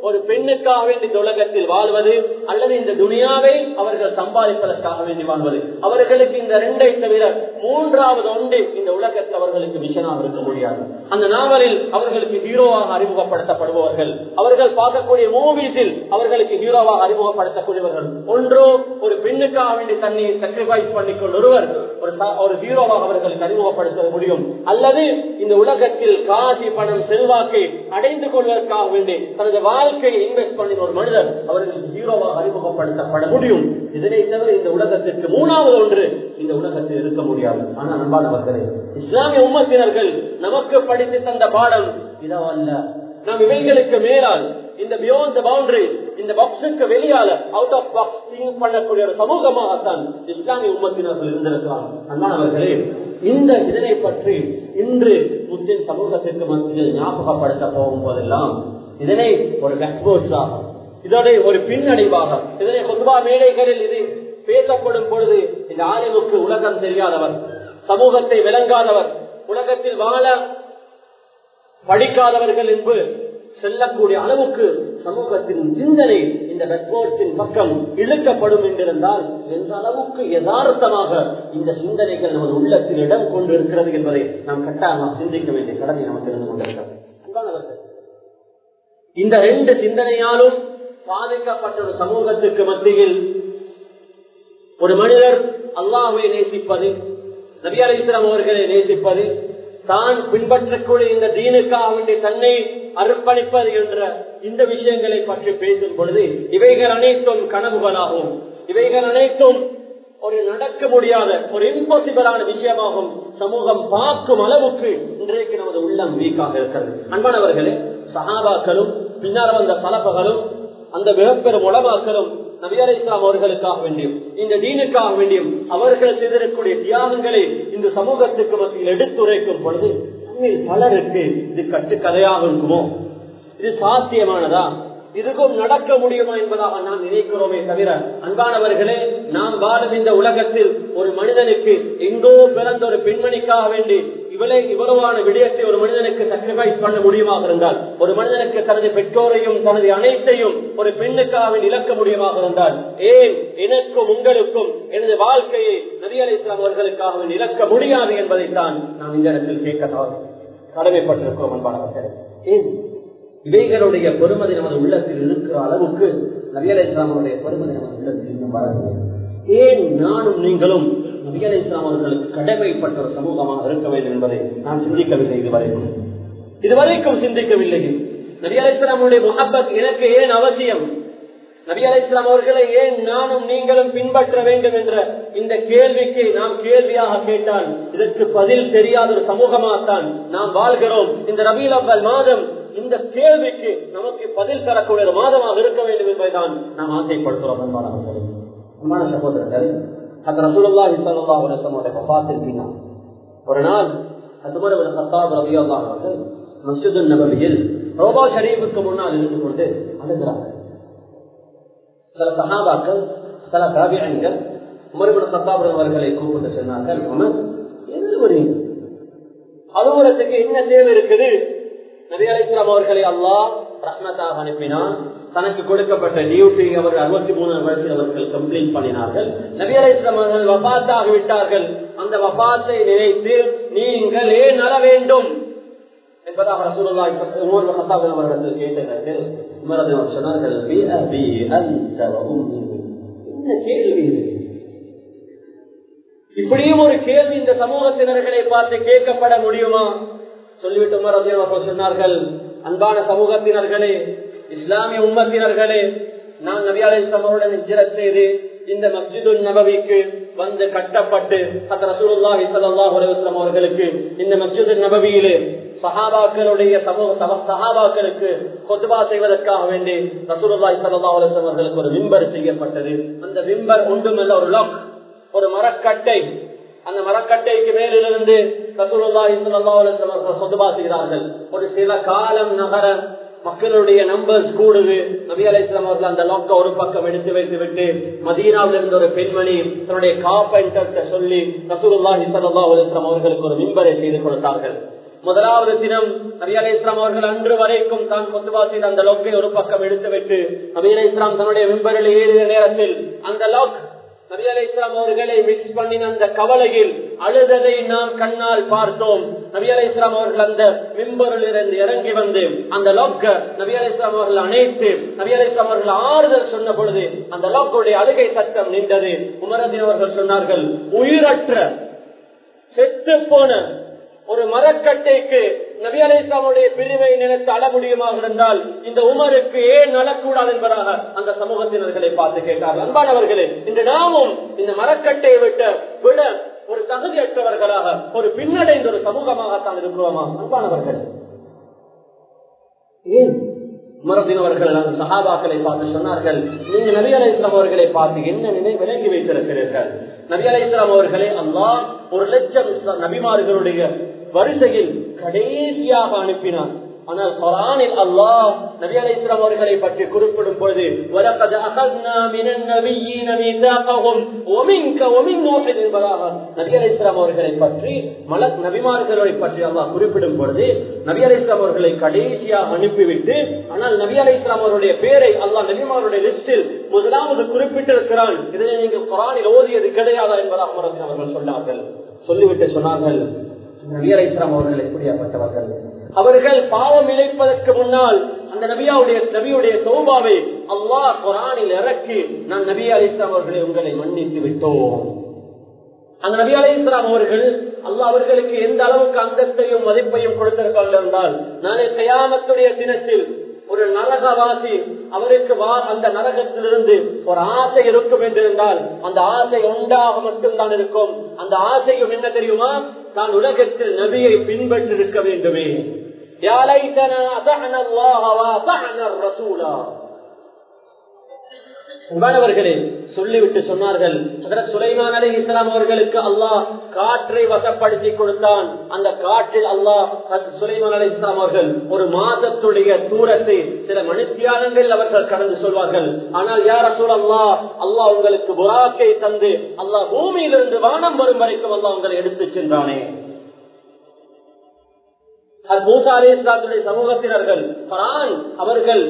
ஒரு பெண்ணுக்காக வேண்டி இந்த உலகத்தில் வாழ்வது அல்லது இந்த துனியாவை அவர்கள் சம்பாதிப்பதற்காக வேண்டி வாழ்வது அவர்களுக்கு இந்த ரெண்டை தவிர மூன்றாவது ஒன்று இந்த உலகத்தில் அவர்களுக்கு மிஷனாக இருக்க முடியாது அந்த நாவலில் அவர்களுக்கு ஹீரோவாக அறிமுகப்படுத்தப்படுபவர்கள் அவர்கள் பார்க்கக்கூடிய மூவிஸில் அவர்களுக்கு ஹீரோவாக அறிமுகப்படுத்தக்கூடியவர்கள் ஒன்றோ ஒரு பெண்ணுக்காக வேண்டி தன்னை சாக்ரிஃபைஸ் பண்ணிக்கொண்டு ஒருவர் ஒரு ச- ஒரு ஹீரோவாக அவர்களுக்கு அறிமுகப்படுத்த முடியும் அல்லது இந்த உலகத்தில் காசி பணம் செல்வாக்கை அடைந்து கொள்வதற்காக வேண்டி தனது வாழ்க்கையை இன்வெஸ்ட் பண்ணின ஒரு மனிதர் அவர்களுக்கு ஹீரோவாக அறிமுகப்படுத்தப்பட முடியும் இதனை தவிர இந்த உலகத்திற்கு மூணாவது ஒன்று இந்த உலகத்தில் இருக்க முடியாது ஆனால் அன்பானவர்களே இஸ்லாமிய உம்மத்தினர்கள் நமக்கு படித்து தந்த பாடம் இதவல்ல நாம் இவைகளுக்கு மேலால் இந்த பியோண்ட் பவுண்டரி இந்த பாக்ஸுக்கு வெளியால அவுட் ஆஃப் பாக்ஸ் திங்க் பண்ணக்கூடிய ஒரு சமூகமாகத்தான் இஸ்லாமிய உம்மத்தினர்கள் இருந்திருக்கலாம் அன்பானவர்களே இந்த இதனை பற்றி இன்று முஸ்லிம் சமூகத்திற்கு மத்தியில் ஞாபகப்படுத்த போகும் போதெல்லாம் இதனை ஒரு கட்போஸாக இதோட ஒரு பின்னடைவாக இதனை கொத்துபா மேடைகளில் இது பேசப்படும் பொழுது இந்த ஆலிமுக்கு உலகம் தெரியாதவர் சமூகத்தை விளங்காதவர் உலகத்தில் வாழ படிக்காதவர்கள் என்று செல்லக்கூடிய அளவுக்கு சமூகத்தின் சிந்தனை இந்த வெட்போட்டின் பக்கம் இழுக்கப்படும் என்றிருந்தால் எந்த அளவுக்கு யதார்த்தமாக இந்த சிந்தனைகள் நமது உள்ளத்தில் இடம் கொண்டு இருக்கிறது என்பதை நாம் கட்டாயமாக சிந்திக்க வேண்டிய கடமை நமக்கு இருந்து கொண்டிருக்கிறது அன்பானவர்கள், இந்த ரெண்டு சிந்தனையாலும் பாதிக்கப்பட்ட ஒரு சமூகத்துக்கு மத்தியில் ஒரு மனிதர் அல்லாஹ்வை நேசிப்பது நபி அலி இஸ்லாம் அவர்களை நேசிப்பது தான் பின்பற்றக்கூடிய இந்த தீனுக்காக வேண்டி தன்னை அர்ப்பணிப்பது என்ற இந்த விஷயங்களை பற்றி பேசும் பொழுது இவைகள் அனைத்தும் கனவுகளாகும் இவைகள் அனைத்தும் ஒரு நடக்க முடியாத ஒரு இம்பாசிபிளான விஷயமாகும் சமூகம் பார்க்கும் அளவுக்கு இன்றைக்கு நமது உள்ளம் வீக்காக இருக்கிறது அன்பானவர்களே சஹாபாக்களும் பின்னால் வந்த சலபகளும் அந்த மிகப்பெரும் உலமாக்களும் நபியலை இஸ்லாம் அவர்களுக்காக வேண்டியும் இந்த தீனுக்காக வேண்டியும் அவர்கள் செய்திருக்கக்கூடிய தியாகங்களை இந்த சமூகத்துக்கு மத்தியில் எடுத்துரைக்கும் பொழுது நம்மில் பலருக்கு இது கட்டுக்கதையாக இருக்குமோ இது சாத்தியமானதா இதுக்கும் நடக்க முடியுமா என்பதாக நாம் நினைக்கிறோமே தவிர அன்பானவர்களே நாம் வாழும் இந்த உலகத்தில் ஒரு மனிதனுக்கு எங்கோ பிறந்த ஒரு பெண்மணிக்காக வேண்டி இவளை இவ்வளவான விடயத்தை ஒரு மனிதனுக்கு சாக்ரிஃபைஸ் பண்ண முடியுமாக இருந்தால் ஒரு மனிதனுக்கு தனது பெற்றோரையும் தனது அனைத்தையும் ஒரு பெண்ணுக்காக இழக்க முடியுமாக இருந்தால் ஏன் எனக்கும் உங்களுக்கும் எனது வாழ்க்கையை நபி அலி இஸ்லாம் அவர்களுக்காக இழக்க முடியாது என்பதைத்தான் நாம் இந்த இடத்தில் கேட்க கடமைப்பட்டிருக்கிறோம் அன்பானவர்களே ஏன் இவைகளுடைய பெருமதி நமது உள்ளத்தில் இருக்கிற அளவுக்கு நபியலை இஸ்லாமனுடைய பெருமதி நமது உள்ளத்தில் இன்னும் வரவில்லை ஏன் நானும் நீங்களும் நபியலை இஸ்லாம் அவர்களுக்கு கடமைப்பட்ட ஒரு சமூகமாக இருக்க வேண்டும் என்பதை நான் சிந்திக்கவில்லை இதுவரைக்கும் இதுவரைக்கும் சிந்திக்கவில்லை நபி அலை இஸ்லாமுடைய முகப்பத் எனக்கு ஏன் அவசியம் நபி அலை இஸ்லாம் அவர்களை ஏன் நானும் நீங்களும் பின்பற்ற வேண்டும் என்ற இந்த கேள்விக்கு நாம் கேள்வியாக கேட்டால் இதற்கு பதில் தெரியாத ஒரு சமூகமாகத்தான் நாம் வாழ்கிறோம் இந்த ரபீல் அவ்வல் மாதம் இந்த கேள்விக்கு நமக்கு பதில் தரக்கூடிய ஒரு மாதமாக இருக்க வேண்டும் என்பதைதான் நாம் ஆசைப்படுகிறோம் அன்பானவர்களே அன்பான சகோதரர்கள் அது ரசூலுல்லா இஸ்லாமுல்லா அவருடைய வபாத்தின் பின்னால் ஒரு நாள் அதுமர் சத்தாப் ரவி அவர்கள் மஸ்ஜிது நபவியில் ரோபா ஷரீஃபுக்கு முன்னால் இருந்து கொண்டு அழுகிறார்கள் சில சகாபாக்கள் சில காவியங்கள் உமர்பின் சத்தாப் அவர்களை கூப்பிட்டு சொன்னார்கள் உமர் எந்த ஒரு அலுவலகத்துக்கு என்ன தேவை இருக்குது நபி அலிஸ்லாம் அவர்களை அல்லாஹ் ரஹ்மத்தாக அனுப்பினான் தனக்கு கொடுக்கப்பட்ட டியூட்டி அவர் அறுபத்தி மூணு வயசில் அவர்கள் கம்ப்ளீட் பண்ணினார்கள் நபி அலிஸ்லாம் அவர்கள் வபாத்தாக விட்டார்கள் அந்த வபாத்தை நினைத்து நீங்கள் ஏன் நல வேண்டும் என்பதாக ரசூலுல்லா உமர் ஹத்தாப் அவர்கள் கேட்டார்கள் உமர் அவர் சொன்னார்கள் "பி அபி அன்த வ உம்மி." என்ன கேள்வி இது இப்படியும் ஒரு கேள்வி இந்த சமூகத்தினர்களை பார்த்து கேட்கப்பட முடியுமா சொல்லிவிட்டு உமர் ரலியல்லாஹு அவர்கள் சொன்னார்கள் அன்பான சமூகத்தினர்களே இஸ்லாமிய உம்மத்தினர்களே நான் நபி அலைஹிஸ்ஸலாம் அவருடன் ஹிஜ்ரத் செய்து இந்த மஸ்ஜிது நபவிக்கு வந்து கட்டப்பட்டு அந்த ரசூலுல்லாஹி ஸல்லல்லாஹு அலைஹி வஸல்லம் அவர்களுக்கு இந்த மஸ்ஜிது நபவியிலே சஹாபாக்களுடைய சமூக சம- சஹாபாக்களுக்கு கொத்துபா செய்வதற்காக வேண்டி ரசூலுல்லாஹி ஸல்லல்லாஹு அலைஹி வஸல்லம் அவர்களுக்கு ஒரு விம்பர் செய்யப்பட்டது அந்த விம்பர் ஒன்றுமல்ல ஒரு லாக் ஒரு மரக்கட்டை அந்த மரக்கட்டைக்கு மேலிருந்து ரசூலுல்லாஹி ஸல்லல்லாஹு அலைஹி வஸல்லம் அவர்கள் கொத்துபா செய்கிறார்கள் ஒரு சில காலம் நகர மக்களுடைய நம்பர்ஸ் கூடுது நபி அலைஹிஸ்ஸலாம் அவர்கள் அந்த லாக்க ஒரு பக்கம் எடுத்து வைத்து விட்டு மதீனாவில் இருந்த ஒரு பெண்மணி தன்னுடைய காப்பெண்டர்கிட்ட சொல்லி ரசூலுல்லாஹி ஸல்லல்லாஹு அலைஹி வஸல்லம் அவர்களுக்கு ஒரு மிம்பரை செய்து கொடுத்தார்கள் முதலாவது தினம் நபி அலை இஸ்லாம் அவர்கள் அன்று வரைக்கும் தான் கொத்துவா செய்த அந்த லோக்கை ஒரு பக்கம் எடுத்துவிட்டு நபி அலை இஸ்லாம் தன்னுடைய விம்பரில் ஏறிய நேரத்தில் அந்த லோக் நபி அலை இஸ்லாம் அவர்களை மிக்ஸ் பண்ணின அந்த கவலையில் அழுததை நாம் கண்ணால் பார்த்தோம் நபி அலை இஸ்லாம் அவர்கள் அந்த மிம்பரில் இருந்து இறங்கி வந்து அந்த லோக்க நபி அலை இஸ்லாம் அவர்கள் அணைத்து நபி அலை இஸ்லாம் அவர்கள் ஆறுதல் சொன்ன பொழுது அந்த லோக்குடைய அழுகை சத்தம் நின்றது உமரதின் அவர்கள் சொன்னார்கள் உயிரற்ற செத்து போன ஒரு மரக்கட்டைக்கு நபி அலை இஸ்லாமுடைய பிரிவை நினைத்து அழ முடியுமாக இருந்தால் இந்த உமருக்கு ஏன் அழக்கூடாது என்பதாக அந்த சமூகத்தினர்களை பார்த்து கேட்டார்கள் அன்பானவர்களே இன்று நாமும் இந்த மரக்கட்டையை விட்டு விட ஒரு தகுதியற்றவர்களாக ஒரு பின்னடைந்த ஒரு சமூகமாகத்தான் இருக்கிறோமா அன்பானவர்கள் ஏன் உமரத்தினவர்கள் அந்த சகாபாக்களை பார்த்து சொன்னார்கள் நீங்க நபி அலை இஸ்லாம் அவர்களை பார்த்து என்ன நினை விளங்கி வைத்திருக்கிறீர்கள் நபி அலை இஸ்லாம் அவர்களே அல்லாஹ் ஒரு லட்சம் நபிமார்களுடைய வரிசையில் கடைசியாக அனுப்பினார் ஆனால் குரானில் அல்லாஹ் நபி அலை இஸ்லாம் அவர்களை பற்றி குறிப்பிடும் பொழுது وَلَقَدْ أَخَذْنَا مِنَ النَّبِيِّينَ مِيثَاقَهُمْ وَمِنْكَ وَمِنْ نُوحٍ என்பதாக நபி அலை இஸ்லாம் அவர்களை பற்றி மலக் நபிமார்களை பற்றி அல்லாஹ் குறிப்பிடும் பொழுது நபி அலை இஸ்லாம் அவர்களை கடைசியாக அனுப்பிவிட்டு ஆனால் நபி அலை இஸ்லாம் அவருடைய பேரை அல்லாஹ் நபிமாருடைய லிஸ்டில் முதலாவது குறிப்பிட்டிருக்கிறான் இதனை நீங்கள் குரானில் ஓதியது கிடையாதா என்பதாக மரத்தில் அவர்கள் சொன்னார்கள் சொல்லிவிட்டு சொன்னார்கள் நபி அலை இஸ்லாம் அவர்கள் எப்படியாப்பட்டவர்கள் அவர்கள் பாவம் இழைப்பதற்கு முன்னால் அந்த நபியாவுடைய நபியுடைய சௌபாவை அல்லாஹ் குரானில் இறக்கி நான் நபி அலி இஸ்லாம் அவர்களை உங்களை மன்னித்து விட்டோம் அந்த நபி அலி இஸ்லாம் அவர்கள் அல்லாஹ் அவர்களுக்கு எந்த அளவுக்கு அந்தத்தையும் மதிப்பையும் கொடுத்திருப்பார்கள் என்றால் நாளை கயாமத்துடைய தினத்தில் ஒரு நரகவாசி அவருக்கு அந்த நரகத்திலிருந்து ஒரு ஆசை இருக்கும் என்றிருந்தால் அந்த ஆசை உண்டாக மட்டும்தான் இருக்கும் அந்த ஆசையும் என்ன தெரியுமா தான் உலகத்தில் நபியை பின்பற்றி இருக்க வேண்டுமே உண்மையானவர்களே சொல்லிவிட்டு சொன்னார்கள் சுலைமான் அலி இஸ்லாம் அவர்களுக்கு அல்லாஹ் காற்றை வசப்படுத்தி கொடுத்தான் அந்த காற்றில் அல்லாஹ் சுலைமான் அலி இஸ்லாம் அவர்கள் ஒரு மாதத்துடைய தூரத்தை சில மணித்தியாலங்கள் அவர்கள் கடந்து சொல்வார்கள் ஆனால் யார் அசூல் அல்லாஹ் அல்லாஹ் உங்களுக்கு புறாக்கை தந்து அல்லாஹ் பூமியிலிருந்து வானம் வரும் வரைக்கும் அல்லாஹ் உங்களை எடுத்து சென்றானே மூசா அலி இஸ்லாத்துடைய சமூகத்தினர்கள் அவர்கள்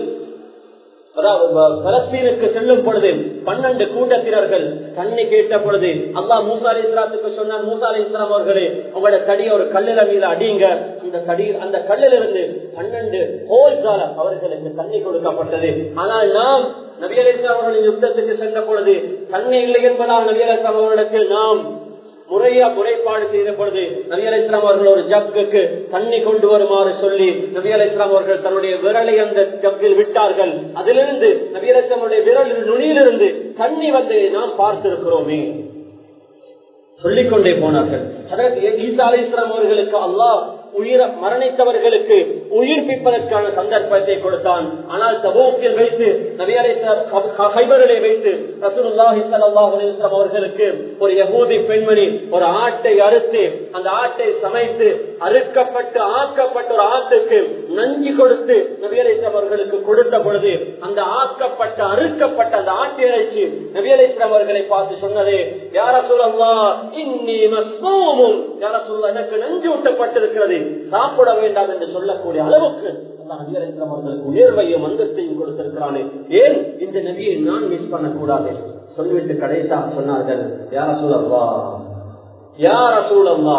பலஸ்தீனுக்கு செல்லும் பொழுது பன்னெண்டு கூட்டத்தினர்கள் தண்ணி கேட்ட பொழுது அல்லா மூசா அலி இஸ்லாத்துக்கு சொன்னார் மூசா அலி இஸ்லாம் அவர்களே உங்களோட தடிய ஒரு கல்லில மீது அடிங்க அந்த தடி அந்த கல்லில் இருந்து பன்னெண்டு ஹோல்ஸால அவர்களுக்கு தண்ணி கொடுக்கப்பட்டது ஆனால் நாம் நபி அலி இஸ்லாம் அவர்களின் யுத்தத்துக்கு சென்ற பொழுது தண்ணி இல்லை என்பதால் நபி அலி இஸ்லாம் அவர்களிடத்தில் நாம் முறையா முறைப்பாடு செய்த பொழுது நபி அலி இஸ்லாம் அவர்கள் ஒரு ஜக்குக்கு தண்ணி கொண்டு வருமாறு சொல்லி நபி அலி இஸ்லாம் அவர்கள் தன்னுடைய விரலை அந்த ஜக்கில் விட்டார்கள் அதிலிருந்து நபி அலி இஸ்லாமுடைய விரல் நுனியிலிருந்து தண்ணி வந்ததை நாம் பார்த்திருக்கிறோமே சொல்லிக்கொண்டே போனார்கள் அதாவது ஈசா அலி இஸ்லாம் அவர்களுக்கு அல்லாஹ் உயிர மரணித்தவர்களுக்கு உயிர்ப்பிப்பதற்கான சந்தர்ப்பத்தை கொடுத்தான் ஆனால் தபோக்கில் வைத்து நபியரை கைபரிலே வைத்து ரசூலுல்லாஹி ஸல்லல்லாஹு அலைஹி வஸல்லம் அவர்களுக்கு ஒரு யகூதி பெண்மணி ஒரு ஆட்டை அறுத்து அந்த ஆட்டை சமைத்து அறுக்கப்பட்டு ஆக்கப்பட்ட ஒரு ஆட்டுக்கு நஞ்சு கொடுத்து நபியரை அவர்களுக்கு கொடுத்த பொழுது அந்த ஆக்கப்பட்ட அறுக்கப்பட்ட அந்த ஆட்டு இறைச்சி நபியலை அவர்களை பார்த்து சொன்னதே யார சொல்லல்லா இன்னி மஸ்மூமும் யார சொல்ல எனக்கு நஞ்சு ஊட்டப்பட்டிருக்கிறது சாப்பிட வேண்டாம் என்று சொல்லக்கூடிய அளவுக்கு அவர்களுக்கு உயர்வையும் அந்தஸ்தையும் கொடுத்திருக்கிறானே ஏன் இந்த நபியை நான் மிஸ் பண்ணக்கூடாது சொல்லிவிட்டு கடைசா சொன்னார்கள் யார சூழல்லா யார சூழல்லா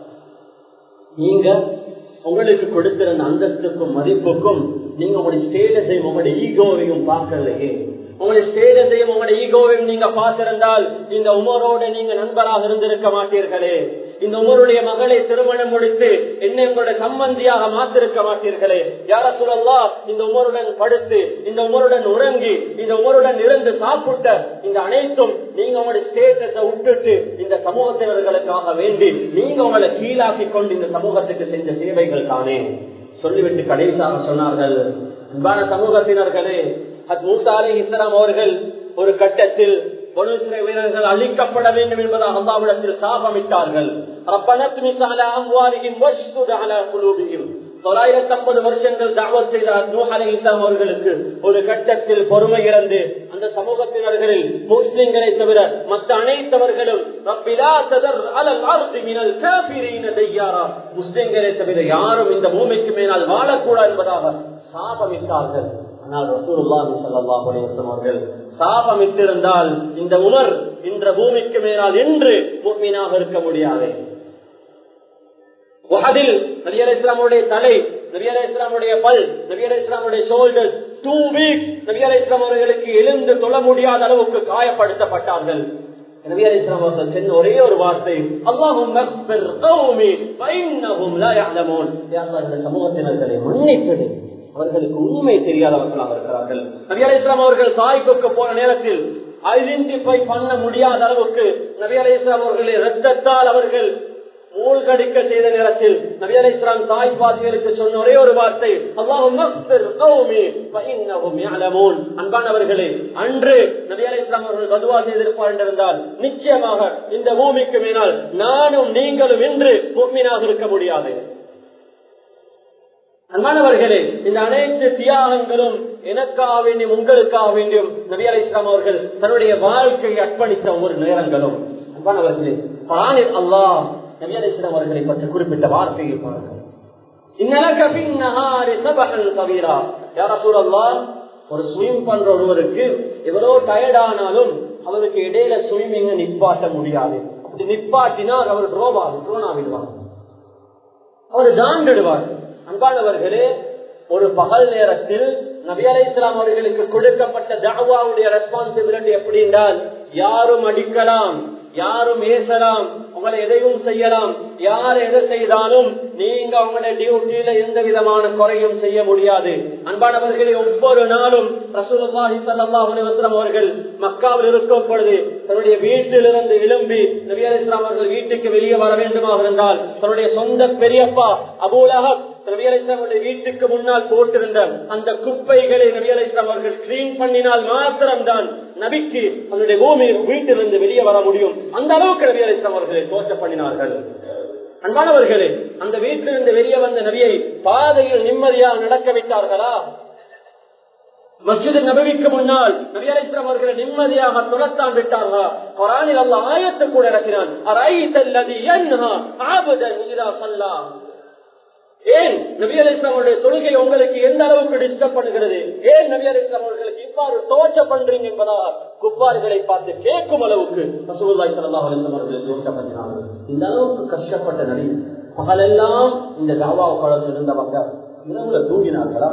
நீங்க உங்களுக்கு கொடுத்திருந்த அந்தஸ்துக்கும் மதிப்புக்கும் நீங்க உங்களுடைய ஸ்டேட்டஸையும் உங்களுடைய ஈகோவையும் பார்க்கலையே உங்களுடைய ஸ்டேட்டஸையும் உங்களுடைய ஈகோவையும் நீங்க பார்த்திருந்தால் இந்த உமரோட நீங்க நண்பராக இருந்திருக்க மாட்டீர்களே இந்த உமருடைய மகளை திருமணம் முடித்து என்னை உங்களுடைய சம்பந்தியாக மாத்திருக்க மாட்டீர்களே யார சொல்லலாம் இந்த உமருடன் படுத்து இந்த உமருடன் உறங்கி இந்த உமருடன் இருந்து சாப்பிட்ட இந்த அனைத்தும் நீங்க உங்களுடைய ஸ்டேட்டஸை விட்டுட்டு இந்த சமூகத்தினர்களுக்காக வேண்டி நீங்க உங்களை கீழாக்கி கொண்டு இந்த சமூகத்துக்கு செஞ்ச சேவைகள் தானே சொல்லிவிட்டு கடைசியாக சொன்னார்கள் அன்பான சமூகத்தினர்களே அது மூசா அலி இஸ்லாம் அவர்கள் ஒரு கட்டத்தில் பொருள் வீரர்கள் அழிக்கப்பட வேண்டும் என்பதாக அல்லாவிடத்தில் சாபமிட்டார்கள் தொள்ளாயிரத்தி ஐம்பது வருஷங்கள் தாவத் செய்தார் நூஹ் அலி இஸ்லாம் அவர்களுக்கு ஒரு கட்டத்தில் பொறுமை இழந்து அந்த சமூகத்தினர்களில் முஸ்லிம்களை தவிர மற்ற அனைத்தவர்களும் ரப்பிலா ததர் அலல் அர்தி மினல் காஃபிரீன தையாரா முஸ்லிம்களை தவிர யாரும் இந்த பூமிக்கு மேலால் வாழக்கூடாது என்பதாக சாபமிட்டார்கள் ஆனால் ரசூலுல்லாஹி ஸல்லல்லாஹு அலைஹி வஸல்லம் அவர்கள் சாபமிட்டிருந்தால் இந்த உமர் இந்த பூமிக்கு மேலால் என்று முஃமினாக இருக்க முடியாது உஹதில் நபி அலைஹிஸ் இஸ்லாமுடைய தலை நபி அலைஹிஸ் இஸ்லாமுடைய பல் நபி அலைஹிஸ் இஸ்லாமுடைய ஷோல்டர்ஸ் டூ வீக்ஸ் நபி அலைஹிஸ் இஸ்லாம் அவர்களுக்கு எழுந்து தொழ முடியாத அளவுக்கு காயப்படுத்தப்பட்டார்கள் நபி அலைஹிஸ் இஸ்லாம் அவர்கள் சொன்ன ஒரே ஒரு வார்த்தை அல்லாஹும் மக்ஃபிர் கௌமி ஃபைன்னஹும் லா யஅலமூன் யா அல்லாஹ் இந்த சமூகத்தினர்களை மன்னித்திடு அவர்களுக்கு உண்மை தெரியாதவர்களாக இருக்கிறார்கள் நபி அலைஹிஸ் இஸ்லாம் அவர்கள் தாய்ப்புக்கு போன நேரத்தில் ஐடென்டிஃபை பண்ண முடியாத அளவுக்கு நபி அலைஹிஸ் இஸ்லாம் அவர்களை ரத்தத்தால் அவர்கள் மூழ்கடிக்க செய்த நேரத்தில் நபி அலை இஸ்லாம் தாய்ப்பாசிகளுக்கு சொன்ன ஒரே ஒரு வார்த்தை அல்லாஹும் அன்பானவர்களே அன்று நபி அலை இஸ்லாம் அவர்கள் பதுவா செய்திருப்பார் என்றிருந்தால் நிச்சயமாக இந்த பூமிக்கு மேனால் நானும் நீங்களும் இன்று பூமியாக இருக்க முடியாது அன்பானவர்களே இந்த அனைத்து தியாகங்களும் எனக்காக வேண்டியும் உங்களுக்காக வேண்டியும் நபி அலை இஸ்லாம் அவர்கள் தன்னுடைய வாழ்க்கையை அர்ப்பணித்த ஒவ்வொரு நேரங்களும் அன்பானவர்களே பரானில் அல்லாஹ் நபி அலை இஸ்லாம் அவர்களை பற்றி குறிப்பிட்ட வார்த்தையை பாருங்கள் ஒரு ஸ்விம் பண்ற ஒருவருக்கு எவ்வளவு டயர்டானாலும் அவருக்கு இடையில ஸ்விம்மிங் நிப்பாட்ட முடியாது அப்படி நிப்பாட்டினால் அவர் ட்ரோவார் ட்ரோனா விடுவார் அவர் தாண்டிடுவார் அன்பானவர்களே ஒரு பகல் நேரத்தில் நபி அலை இஸ்லாம் அவர்களுக்கு கொடுக்கப்பட்ட தாவாவுடைய ரெஸ்பான்சிபிலிட்டி எப்படி என்றால் யாரும் அடிக்கலாம் யாரும் ஏசலாம் உங்களை எதையும் செய்யலாம் யார் எதை செய்தாலும் நீங்க உங்களுடைய டியூட்டியில எந்த விதமான குறையும் செய்ய முடியாது அன்பானவர்களே ஒவ்வொரு நாளும் ரசூலுல்லாஹி ஸல்லல்லாஹு அலைஹி வஸல்லம் அவர்கள் மக்காவில் இருக்கும் பொழுது தன்னுடைய வீட்டிலிருந்து எழும்பி நபி அலைஹிஸ்ஸலாம் அவர்கள் வீட்டுக்கு வெளியே வர வேண்டுமாக இருந்தால் தன்னுடைய சொந்த பெரியப்பா அபூலஹப் நபி அலைஹிஸ்ஸலாமுடைய வீட்டுக்கு முன்னால் போட்டிருந்த அந்த குப்பைகளை நபி அலைஹிஸ்ஸலாம் அவர்கள் கிளீன் பண்ணினால் மாத்திரம்தான் நபிக்கு அதனுடைய பூமி வீட்டிலிருந்து வெளியே வர முடியும் அந்த அளவுக்கு நபி அலைஹிஸ்ஸலாம் அவர்களை தோற்ற பண்ணினார்கள் அன்பானவர்களே அந்த வீட்டிலிருந்து வெளியே வந்த நபியை பாதையில் நிம்மதியாக நடக்க வைத்தார்களா மஸ்ஜித் நபவிக்கு முன்னால் நபி அலைஹிஸ்ஸலாம் அவர்களை நிம்மதியாக துரத்தான் விட்டார்களா குரானில் அல்லாஹ் ஆயத்தை கூட இறக்கினான் அரைத்தல்லதி யன்ஹா ஆபதன் இதா ஸல்லா ஏன் நபி அலிஸ்லாமுடைய தொழுகை உங்களுக்கு எந்த அளவுக்கு டிஸ்டர்ப் பண்ணுகிறது ஏன் நபி அலிஸ்லாம் அவர்களுக்கு இவ்வாறு தோற்ற பண்றீங்க என்பதா குப்பார்களை பார்த்து கேட்கும் அளவுக்கு ரசூலுல்லாஹி ஸல்லல்லாஹு அலைஹி வஸல்லம் அவர்கள் தோற்ற பண்ணினார்கள் இந்த அளவுக்கு கஷ்டப்பட்ட நபி பகலெல்லாம் இந்த தாவா காலத்தில் இருந்தவங்க இரவுல தூங்கினார்களா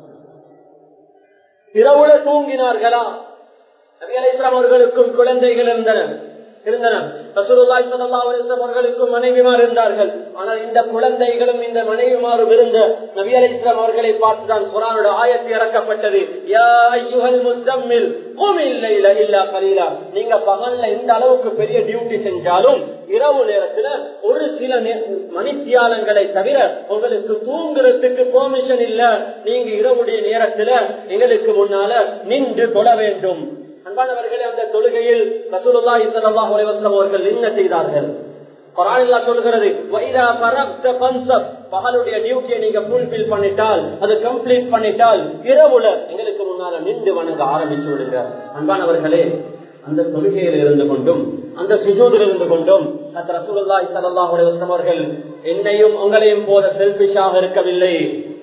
இரவுல தூங்கினார்களா நபி அலிஸ்லாம் அவர்களுக்கும் குழந்தைகள் இருந்தன இருந்தன ரசூலுல்லாஹி ஸல்லல்லாஹு அலைஹி வஸல்லம் அவர்களுக்கும் மனைவிமார் இருந்தார்கள் ஆனால் இந்த குழந்தைகளும் இந்த மனைவிமாரும் இருந்த நபி அலைஹிஸ்ஸலாம் அவர்களை பார்த்து தான் குர்ஆனோட ஆயத்து இறக்கப்பட்டது யா அய்யுஹல் முஸம்மில் குமில் லைல இல்லா கலீலா நீங்க பகல்ல இந்த அளவுக்கு பெரிய டியூட்டி செஞ்சாலும் இரவு நேரத்துல ஒரு சில மணித்தியாலங்களை தவிர உங்களுக்கு தூங்குறதுக்கு பெர்மிஷன் இல்ல நீங்க இரவுடைய நேரத்துல எங்களுக்கு முன்னால நின்று தொட வேண்டும் அன்பானவர்களே அந்த தொழுகையில் ரசூலுல்லாஹி ஸல்லல்லாஹு அலைஹி வஸல்லம் அவர்கள் என்ன செய்தார்கள் குர்ஆனில் சொல்கிறது வைதா பரப்த பன்சப் பகலுடைய டியூட்டியை நீங்க ஃபுல்ஃபில் பண்ணிட்டால் அது கம்ப்ளீட் பண்ணிட்டால் இரவுல எங்களுக்கு முன்னால நின்று வணங்க ஆரம்பிச்சு விடுங்க அன்பானவர்களே அந்த தொழுகையில் இருந்து கொண்டும் அந்த சுஜூதில் இருந்து கொண்டும் அந்த ரசூலுல்லாஹி ஸல்லல்லாஹு அலைஹி வஸல்லம் அவர்கள் என்னையும் உங்களையும் போல செல்பிஷாக இருக்கவில்லை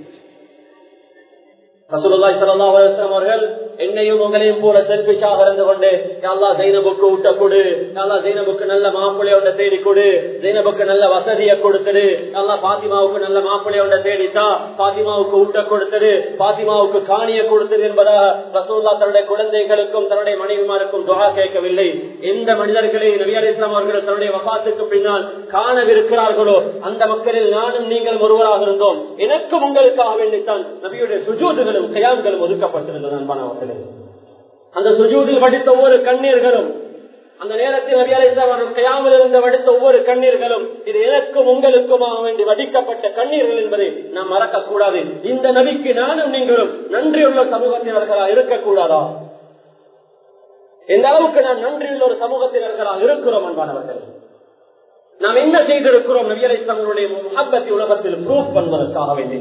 ரசூலுல்லாஹி ஸல்லல்லாஹு அலைஹி வஸல்லம் அவர்கள் என்னையும் உங்களையும் போல செல்பிஷாக இருந்து கொண்டு யாழ்லா ஜெயினபுக்கு விட்ட கொடு யாழ்லா ஜெயினபுக்கு நல்ல மாப்பிள்ளையோட தேடி கொடு ஜெயினபுக்கு நல்ல வசதியை கொடுத்துடு யாழ்லா பாத்திமாவுக்கு நல்ல மாப்பிள்ளையோட தேடித்தா பாத்திமாவுக்கு விட்ட கொடுத்துடு பாத்திமாவுக்கு காணிய கொடுத்தது என்பதா ரசூல்லா தன்னுடைய குழந்தைகளுக்கும் தன்னுடைய மனைவிமாருக்கும் துவா கேட்கவில்லை எந்த மனிதர்களை நபி அலி இஸ்லாம் அவர்கள் தன்னுடைய வபாத்துக்கு பின்னால் காணவிருக்கிறார்களோ அந்த மக்களில் நானும் நீங்கள் ஒருவராக இருந்தோம் எனக்கும் உங்களுக்காக வேண்டித்தான் நபியுடைய சுஜூதுகளும் கயாம்களும் ஒதுக்கப்பட்டிருந்தது அன்பானவர்களே அந்த சுஜூதில் வடித்த ஒவ்வொரு கண்ணீர்களும் அந்த நேரத்தில் நபி அலிஸ்லாம் அவர்கள் கயாமல் இருந்த வடித்த ஒவ்வொரு கண்ணீர்களும் இது எனக்கும் உங்களுக்குமாக வேண்டி வடிக்கப்பட்ட கண்ணீர்கள் என்பதை நாம் மறக்க கூடாது இந்த நபிக்கு நானும் நீங்களும் நன்றியுள்ள சமூகத்தினர்களா இருக்கக்கூடாதா எந்த அளவுக்கு நாம் நன்றியுள்ள ஒரு சமூகத்தினர்களா இருக்கிறோம் அன்பானவர்கள் நாம் என்ன செய்திருக்கிறோம் நபியலை தங்களுடைய முகப்பத்தை உலகத்தில் ப்ரூவ் பண்ணுவதற்காக வேண்டி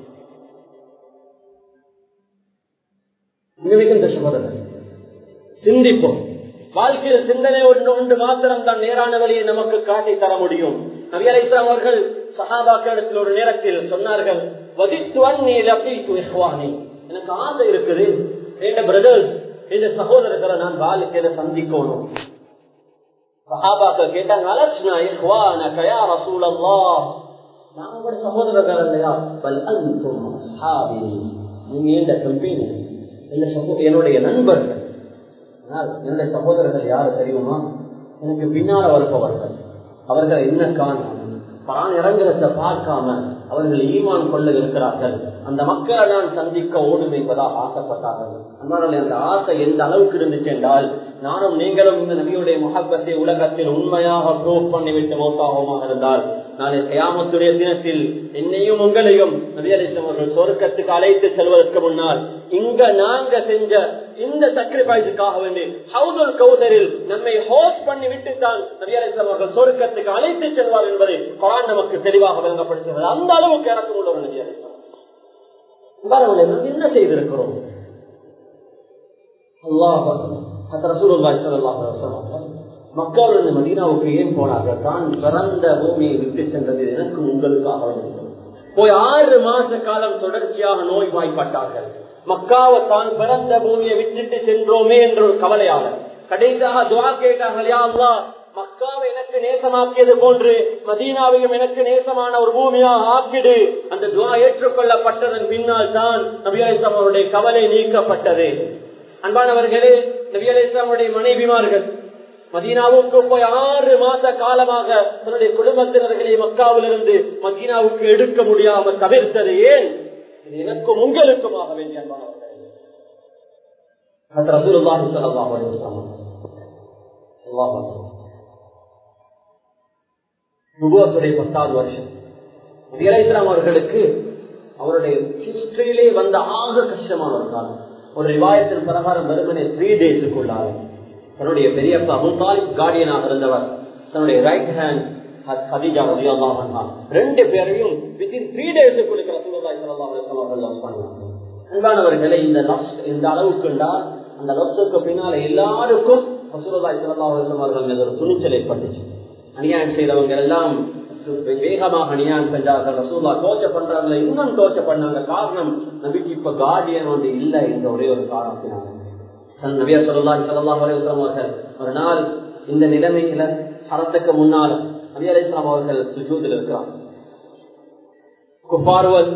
மிகுந்த சகோதரர் சிந்திப்போம் வாழ்க்கையில் சிந்தனை ஒன்று ஒன்று மாத்திரம் தான் நேரான வழியை நமக்கு காட்டி தர முடியும் நபியலை அவர்கள் சகாபாக்களிடத்தில் ஒரு நேரத்தில் சொன்னார்கள் எனக்கு ஆசை இருக்குது என் பிரதர்ஸ் என் சகோதரர்களை நான் வாழ்க்கையில சந்திக்கணும் சஹாபாக்கள் கேட்டாங்க அலட்சுனா இஹ்வானக யா ரசூலல்லாஹ் நான் உங்களோட சகோதரர்கள் இல்லையா பல் அன்தும் அஸ்ஹாபி நீங்க இந்த கம்பெனி இந்த என்னுடைய நண்பர்கள் ஆனால் என்னுடைய சகோதரர்கள் யாரு தெரியுமா எனக்கு பின்னால வருபவர்கள் அவர்கள் என்ன காணும் பரான் இறங்குறத பார்க்காம அவர்கள் ஈமான் கொள்ள இருக்கிறார்கள் அந்த மக்களை நான் சந்திக்க ஓடும் என்பதாக ஆசைப்பட்டார்கள் அன்பார்கள் அந்த ஆசை எந்த அளவுக்கு இருந்துச்சு என்றால் நானும் நீங்களும் இந்த நபியுடைய முகப்பத்தை உலகத்தில் உண்மையாக ப்ரூவ் பண்ணிவிட்டு மௌத்தாகமாக இருந்தால் நாளை கயாமத்துடைய தினத்தில் என்னையும் உங்களையும் நபியலிசம் அவர்கள் சொர்க்கத்துக்கு அழைத்து செல்வதற்கு முன்னால் இங்க நாங்க செஞ்ச இந்த சக்ரிஃபைஸுக்காக வேண்டி ஹவுதுல் கௌசரில் நம்மை ஹோஸ்ட் பண்ணி விட்டு தான் நபியலிசம் அவர்கள் சொர்க்கத்துக்கு அழைத்து செல்வார் என்பதை குரான் நமக்கு தெளிவாக விளங்கப்படுத்துகிறது அந்த அளவுக்கு இறக்கம் உள்ள ஒரு நபியலிசம் என்ன செய்திருக்கிறோம் மக்கள் மதீனாவுக்கு ஏன் போனார்கள் தான் பிறந்த பூமியை விட்டு சென்றது எனக்கு உங்களுக்காக போய் ஆறு மாச காலம் தொடர்ச்சியாக நோய் வாய்ப்பட்டார்கள் மக்காவை தான் பிறந்த பூமியை விட்டுட்டு சென்றோமே என்ற ஒரு கவலையாளர் கடைசியாக துவா கேட்டார்கள் யா மக்காவை எனக்கு நேசமாக்கியது போன்று மதீனாவையும் எனக்கு நேசமான ஒரு பூமியாக ஆக்கிடு அந்த துவா ஏற்றுக்கொள்ளப்பட்டதன் பின்னால் தான் நபியாயிசம் அவருடைய கவலை நீக்கப்பட்டது அன்பானவர்களே நபியாயிசமுடைய மனைவிமார்கள் மதீனாவுக்கு போய் ஆறு மாத காலமாக தன்னுடைய குடும்பத்தினர்களை மக்காவிலிருந்து மதீனாவுக்கு எடுக்க முடியாமல் தவிர்த்தது ஏன் இது எனக்கும் உங்களுக்குமாக வேண்டிய அன்பானவர்களே ரசூலுல்லாஹி ஸல்லல்லாஹு அலைஹி வஸல்லம் அல்லாஹ் நுபுவத்துடைய பத்தாவது வருஷம் இஸ்லாம் அவர்களுக்கு அவருடைய ஹிஸ்டரியிலே வந்த ஆக கஷ்டமான ஒரு காலம் ஒரு ரிவாயத்தின் பிரகாரம் வெறுமனே த்ரீ டேஸுக்குள்ளாக தன்னுடைய பெரியப்பா அபுதாலிப் கார்டியனாக இருந்தவர் தன்னுடைய ரைட் ஹேண்ட் ஹதீஜா ரலியல்லாஹு ரெண்டு பேரையும் வித்தின் த்ரீ டேஸுக்குள்ள ரசூலுல்லாஹி ஸல்லல்லாஹு அலைஹி வஸல்லம் லாஸ் பண்ணாங்க அன்பானவர்களே இந்த லஸ் இந்த அளவுக்குண்டா அந்த லஸ்ஸுக்கு பின்னால எல்லாருக்கும் ரசூலுல்லாஹி ஸல்லல்லாஹு அலைஹி வஸல்லம் அவர்கள் மீது ஒரு துணிச்சல் ஏற்பட்டுச்சு அநியாயம் செய்தவங்க எல்லாம் வேகமாக அநியாயம் செஞ்சார்கள் ரசூல்லா தோச்ச பண்றாங்க இன்னும் தோச்ச பண்ணாங்க காரணம் நபிக்கு இப்ப கார்டியன் வந்து இல்லை என்ற ஒரே ஒரு காரணத்தினால நபியா சொல்லா சொல்லலாம் அவர்கள் ஒரு நாள் இந்த நிலைமையில சரத்துக்கு முன்னால நபி அலி இஸ்லாம் அவர்கள் சுஜூதில் இருக்கிறார் குப்பார்வல்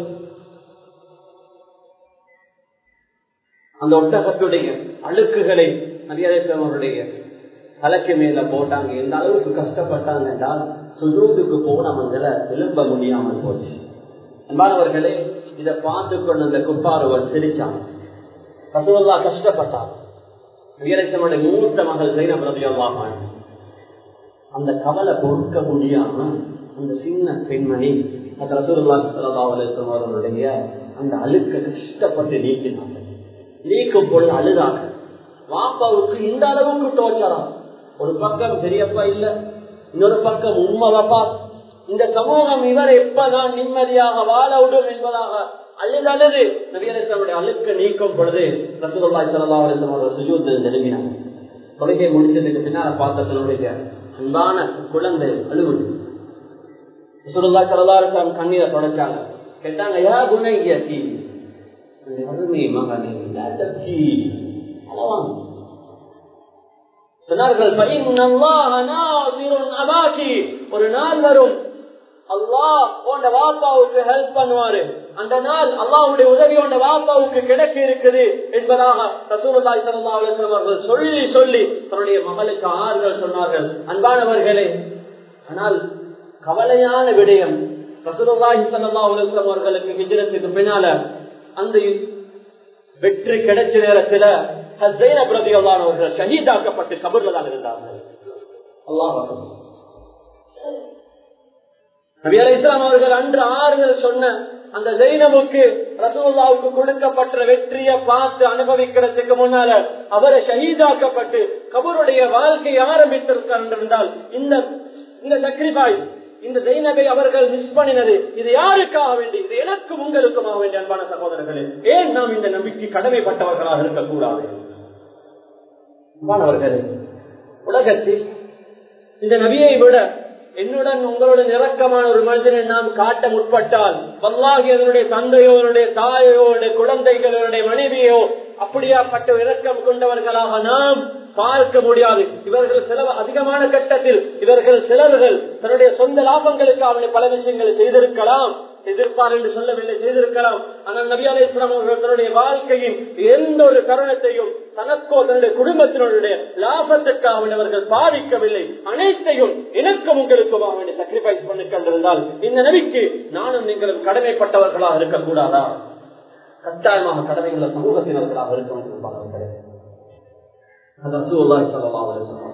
அந்த ஒட்டகத்துடைய அழுக்குகளை நபி அலி இஸ்லாம் அவருடைய தலைக்கு மேல போட்டாங்க எந்த அளவுக்கு கஷ்டப்பட்டாங்க என்றால் சுஜூதுக்கு போனவங்களை எழும்ப முடியாமல் போச்சு அன்பானவர்களே இதை பார்த்து கொண்டு அந்த குப்பார்வல் சிரிச்சாங்க ரசூல்லா கஷ்டப்பட்டார் வீரசனுடைய மூத்த மகள் ஜெயினப் ரபியல்லாம அந்த கவலை பொறுக்க முடியாம அந்த சின்ன பெண்மணி அது ரசூல்லா சல்லா அலிஸ்லாம் அவர்களுடைய அந்த அழுக்க கஷ்டப்பட்டு நீக்கினாங்க நீக்கும் பொழுது அழுதாங்க வாப்பாவுக்கு இந்த அளவுக்கு தோற்றலாம் ஒரு பக்கம் பெரியப்பா இல்ல இன்னொரு பக்கம் உண்மை வப்பா இந்த சமூகம் இவர் எப்பதான் நிம்மதியாக வாழ விடும் என்பதாக அழுது அழுது நபியரசனுடைய அழுக்க நீக்கும் பொழுது ரசூல்லா சல்லா அலிஸ்லாம் அவர்கள் சுஜூத்தில் நெருங்கினாங்க தொழுகை முடிச்சதுக்கு பின்னால பார்த்த தன்னுடைய அன்பான குழந்தை அழுகுது ரசூல்லா சல்லா அலிஸ்லாம் கண்ணீரை தொடச்சாங்க கேட்டாங்க யா குணங்கி அருமை மகனே அளவாங்க சொன்னார்கள் ஒரு நாள் வரும் அல்லாஹ் உண்ட வாப்பாவுக்கு ஹெல்ப் பண்ணுவாரு அந்த நாள் அல்லாஹுடைய உதவி உண்ட வாப்பாவுக்கு கிடைக்க இருக்குது என்பதாக ரசூலுல்லாஹி ஸல்லல்லாஹு அலைஹி வஸல்லம் அவர்கள் சொல்லி சொல்லி தன்னுடைய மகளுக்கு ஆறுதல் சொன்னார்கள் அன்பானவர்களே ஆனால் கவலையான விடயம் ரசூலுல்லாஹி ஸல்லல்லாஹு அலைஹி வஸல்லம் அவர்களுக்கு ஹிஜ்ரத்துக்கு பின்னால அந்த வெற்றி கிடைச்ச நேரத்துல ஜெயினப் ரலியல்லாஹு அவர்கள் ஷஹீதாக்கப்பட்டு கபர்ல தான் இருந்தார்கள் அல்லாஹ் நபி அலை இஸ்லாம் அவர்கள் அன்று ஆறுதல் சொன்ன அந்த ஜெயினமுக்கு ரசூல்லாவுக்கு கொடுக்கப்பட்ட வெற்றியை பார்த்து அனுபவிக்கிறதுக்கு முன்னால அவரை ஷஹீதாக்கப்பட்டு கபருடைய வாழ்க்கை ஆரம்பித்திருந்தால் இந்த இந்த sacrifice இந்த ஜெயினபை அவர்கள் மிஸ் பண்ணினது இது யாருக்காக வேண்டி இது எனக்கும் உங்களுக்குமாக வேண்டிய அன்பான சகோதரர்களே ஏன் நாம் இந்த நம்பிக்கை கடமைப்பட்டவர்களாக இருக்கக்கூடாது அன்பானவர்களே உலகத்தில் இந்த நபியை விட என்னுடன் உங்களுடன் இறக்கமான ஒரு மனிதனை நாம் காட்ட முற்பட்டால் வல்லாகி அதனுடைய தந்தையோ அவனுடைய தாயோ அவனுடைய குழந்தைகள் அவனுடைய மனைவியோ அப்படியாப்பட்ட இரக்கம் கொண்டவர்களாக நாம் பார்க்க முடியாது இவர்கள் செலவு அதிகமான கட்டத்தில் இவர்கள் சிலர்கள் தன்னுடைய சொந்த லாபங்களுக்கு அவனை பல விஷயங்களை செய்திருக்கலாம் எதிர்ப்பார் என்று சொல்லவில்லை செய்திருக்கலாம் ஆனால் நபி அலை இஸ்லாம் அவர்கள் தன்னுடைய வாழ்க்கையின் எந்த ஒரு தருணத்தையும் தனக்கோ தன்னுடைய குடும்பத்தினுடைய லாபத்திற்காக அவர்கள் பாவிக்கவில்லை அனைத்தையும் எனக்கும் உங்களுக்கும் அவனை சாக்ரிஃபைஸ் பண்ணி கொண்டிருந்தால் இந்த நபிக்கு நானும் நீங்களும் கடமைப்பட்டவர்களாக இருக்கக்கூடாதா கட்டாயமாக கடமைகளை சமூகத்தினர்களாக இருக்க வேண்டும் அது ரசூலுல்லாஹி ஸல்லல்லாஹு அலைஹி வஸல்லம்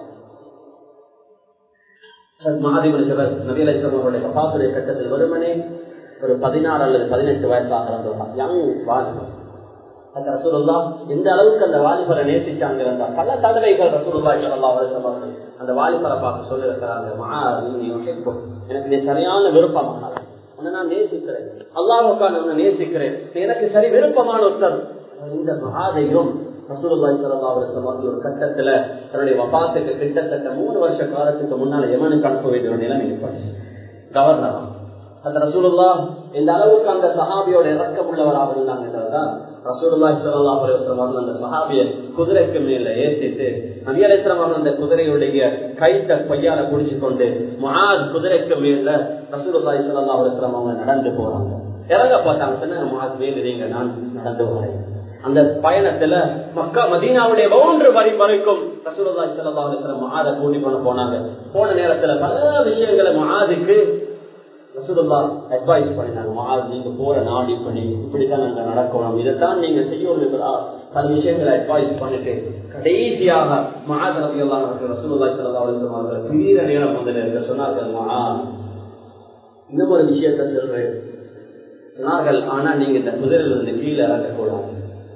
மகாதிபதி சிவர் நபி அலை அவர்களுடைய கபாத்துடைய கட்டத்தில் வெறுமனே ஒரு பதினாறு அல்லது பதினெட்டு வயசாக இருந்தவர் யங் வாலிபர் அந்த ரசூலுல்லா எந்த அளவுக்கு அந்த வாலிபரை நேசிச்சாங்க இருந்தா பல தடவைகள் ரசூலுல்லா ஸல்லல்லாஹு அலைஹி வஸல்லம் அந்த வாலிபரை பார்த்து சொல்லியிருக்கிறாங்க மகாதி எனக்கு நீ சரியான விருப்பமான உன்னை நான் நேசிக்கிறேன் அல்லாஹுக்கா நான் உன்னை நேசிக்கிறேன் எனக்கு சரி விருப்பமான ஒருத்தர் இந்த மகாதையும் ரசூலுல்லாஹி ஸல்லல்லாஹு அலைஹி வஸல்லம் ஒரு கட்டத்துல தன்னுடைய வபாத்துக்கு கிட்டத்தட்ட மூணு வருஷ காலத்துக்கு முன்னால யமனுக்கு அனுப்ப வேண்டிய ஒரு நிலைமை ஏற்பட்டுச்சு கவர்னரா அந்த ரசூலுல்லா இந்த அளவுக்கு அந்த சஹாபியோட இறக்கம் உள்ளவராக இருந்தாங்கன்றதுதான் ரசூலுல்லாஹி ஸல்லல்லாஹு அலைஹி வஸல்லம் அந்த சஹாபியை குதிரைக்கு மேல ஏத்திட்டு நபி அலைஹிஸ்ஸலாம் அவர்கள் அந்த குதிரையுடைய கைத்த பையால புடிச்சு கொண்டு முஆத் குதிரைக்கு மேல ரசூலுல்லாஹி ஸல்லல்லாஹு அலைஹி வஸல்லம் அவங்க நடந்து போறாங்க இறங்க பார்த்தாங்க சொன்னாங்க முஆத் மேலுறீங்க நான் நடந்து வரேன் அந்த பயணத்துல மக்கா மதீனாவுடைய ஒன்று வரி வரைக்கும் ரசூலுல்லாஹி ஸல்லல்லாஹு அலைஹி வஸல்லம் முஆத கூட்டி கொண்டு போனாங்க போன நேரத்துல பல விஷயங்களை முஆதுக்கு ரசூலுல்லா அட்வைஸ் பண்ணினாங்க மகாத் நீங்க போற நாடு இப்படி இப்படித்தான் நாங்க நடக்கணும் இதைத்தான் நீங்க செய்யணும் பல விஷயங்களை அட்வைஸ் பண்ணிட்டு கடைசியாக மகாத் ரவி எல்லாம் ரசூலுல்லா சல்லா அவர்கள் தீர நேரம் வந்து இருக்க சொன்னார்கள் மகா இன்னும் ஒரு விஷயத்த சொல்றேன் சொன்னார்கள் ஆனா நீங்க இந்த குதிரையில இருந்து கீழே இறங்கக்கூடாது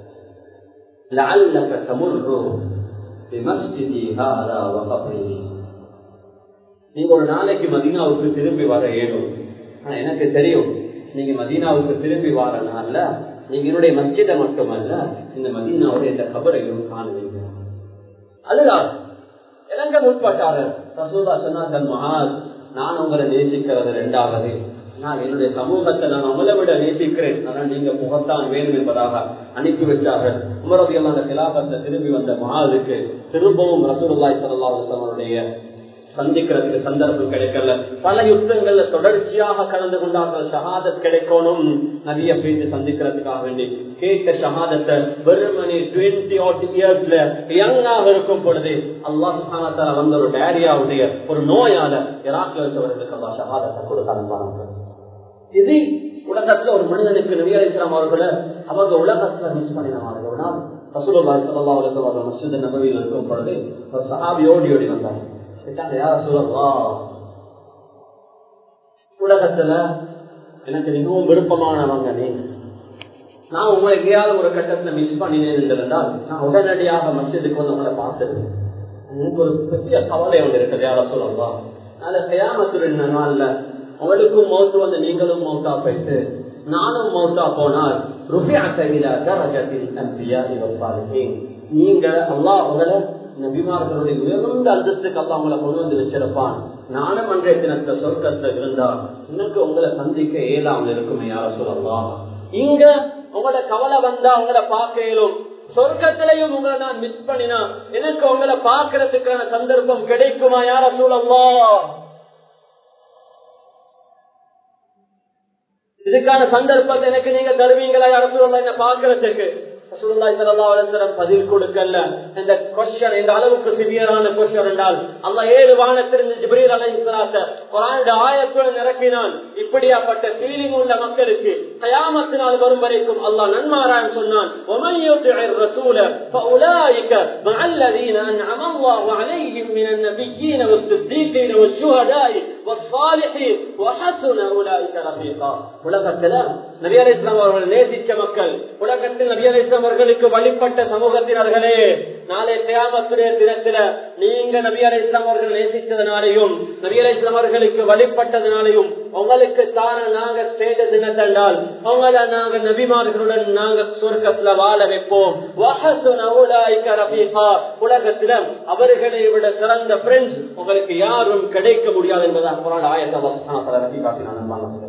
لعلك تمر بمسجدي هذا وقبره நீங்க ஒரு நாளைக்கு மதீனாவுக்கு திரும்பி வர இயலும் ஆனா எனக்கு தெரியும் நீங்க மதீனாவுக்கு திரும்பி வர நாள்ல நீங்க என்னுடைய மஸ்ஜிதை மட்டுமல்ல இந்த மதீனாவுடைய இந்த கபரையும் காணுவீங்க அதுதான் இறங்க முற்பட்டாரு ரசூதா சொன்னார்கள் மகாத் நான் உங்களை நேசிக்கிறது ரெண்டாவது நான் என்னுடைய சமூகத்தை நான் அவளை விட நேசிக்கிறேன் ஆனால் நீங்க புகத்தான் வேணும் என்பதாக அனுப்பி வச்சார்கள் உமரதியெல்லாம் அந்த கிலாபத்தை திரும்பி வந்த மகாதுக்கு திரும்பவும் ரசூலுல்லாய் சல்லா அவருடைய சந்திக்கிறதுக்கு சந்தர்ப்பம் கிடைக்கல பல யுத்தங்கள்ல தொடர்ச்சியாக கலந்து கொண்டார்கள் ஷஹாதத் கிடைக்கணும் நிறைய பேசி சந்திக்கிறதுக்காக வேண்டி கேட்ட ஷஹாதத்தை வெறுமனி டுவெண்ட்டி ஆட் இயர்ஸ்ல யங்காக இருக்கும் பொழுது அல்லாஹ் சுஹானத்தால வந்த ஒரு டேரியாவுடைய ஒரு நோயால இராக்ல இருக்கவர்களுக்கு அல்லா ஷஹாதத்தை கொடுத்தாங்க இது உலகத்துல ஒரு மனிதனுக்கு நபி அலிஸ்லாம் அவர்களை அவங்க உலகத்துல மிஸ் பண்ணினாங்க ரசூலுல்லாஹி ஸல்லல்லாஹு அலைஹி வஸல்லம் மஸ்ஜித் நபவியில் இருக்கும் பொழுது ஒரு சஹாபி ஓடி ஓடி வந்தாங்க கேட்டாங்க யார சொல்லலாம் உலகத்துல எனக்கு மிகவும் விருப்பமானவங்க நீங்க நான் உங்களை எங்கேயாவது ஒரு கட்டத்துல மிஸ் பண்ணினேன் இருந்தால் நான் உடனடியாக மசிதுக்கு வந்து உங்களை பார்த்துருவேன் எனக்கு ஒரு பெரிய கவலை ஒன்று இருக்குது யார சொல்லலாம் அதனால கையாமத்துடைய நாள்ல உங்களுக்கும் மௌத்து வந்து நீங்களும் மௌத்தா போயிட்டு நானும் மௌத்தா போனால் ருபியா கையில தரகத்தின் அன்பியா இவப்பாருக்கேன் நீங்க அல்லாஹ் உங்களை நபிமார்களுடைய உயர்ந்த அந்தஸ்துக்கு அல்ல அவங்களை கொண்டு வந்து வச்சிருப்பான் நானும் அன்றைய தினத்துல சொர்க்கத்துல இருந்தா எனக்கு உங்களை சந்திக்க இயலாமல் இருக்குமே யார சொல்லலாம் இங்க உங்களோட கவலை வந்தா உங்களை பார்க்க இயலும் சொர்க்கத்திலையும் உங்களை நான் மிஸ் பண்ணினா எனக்கு உங்களை பார்க்கறதுக்கான சந்தர்ப்பம் கிடைக்குமா யார சொல்லலாம் இதுக்கான சந்தர்ப்பத்தை எனக்கு நீங்க தருவீங்களா யார சொல்லலாம் என்ன பாக்குறதுக்கு பதில் கொடுக்கல இந்த கொஸ்டின் இந்த அளவுக்கு சிவியரான கொஸ்டின் என்றால் அல்ல ஏழு வானத்திலிருந்து ஜிப்ரீல் அலை குரான் ஆயத்துடன் இறக்கினான் இப்படியாப்பட்ட ஃபீலிங் உள்ள மக்களுக்கு கயாமத்தினால் வரும் வரைக்கும் அல்லாஹ் நன்மாராயம் சொன்னான் وَمَن يُطِعِ الرَّسُولَ فَأُولَٰئِكَ مَعَ الَّذِينَ أَنْعَمَ اللَّهُ عَلَيْهِم مِّنَ النَّبِيِّينَ وَالصِّدِّيقِينَ وَالشُّهَدَاءِ وَالصَّالِحِينَ وَحَسُنَ أُولَٰئِكَ رَفِيقًا உலகத்துல நபி அலைஹிஸ்ஸலாம் அவர்கள் நேசிச்ச மக்கள் உலகத்தில் நபி அலைஹிஸ்ஸலாம் அவர்களுக்கு வழிபட்ட சமூகத்தினர்களே நாளை கியாமத்துடைய தினத்தில நீங்க நபி அலைஹிஸ்ஸலாம் அவர்கள் நேசித்ததனாலையும் நபி அலைஹிஸ்ஸலாம் அவர்களுக்கு வழிபட்டதனாலையும் உங்களுக்கு தான நாங்க ஸ்டேட்டஸ் என்ன தந்தால் அவங்கள நாங்க நபிமார்களுடன் நாங்க சொர்க்கத்துல வாழ வைப்போம் வஹசுன உலாயிக ரஃபீகா. உலகத்தில அவர்களை விட சிறந்த ஃப்ரெண்ட்ஸ் உங்களுக்கு யாரும் கிடைக்க முடியாது என்பதான் குரான் ஆயத்தை ரஃபீகாக்கினான்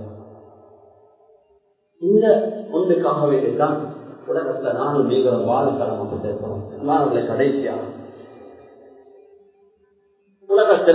இந்த ஒன்றுக்காக வேண்டிதான் உலகத்துல நானும் நீங்களும் வாழும் கடமைப்பட்டிருக்கிறோம் நான் உங்களை கடைசியாக உலகத்துல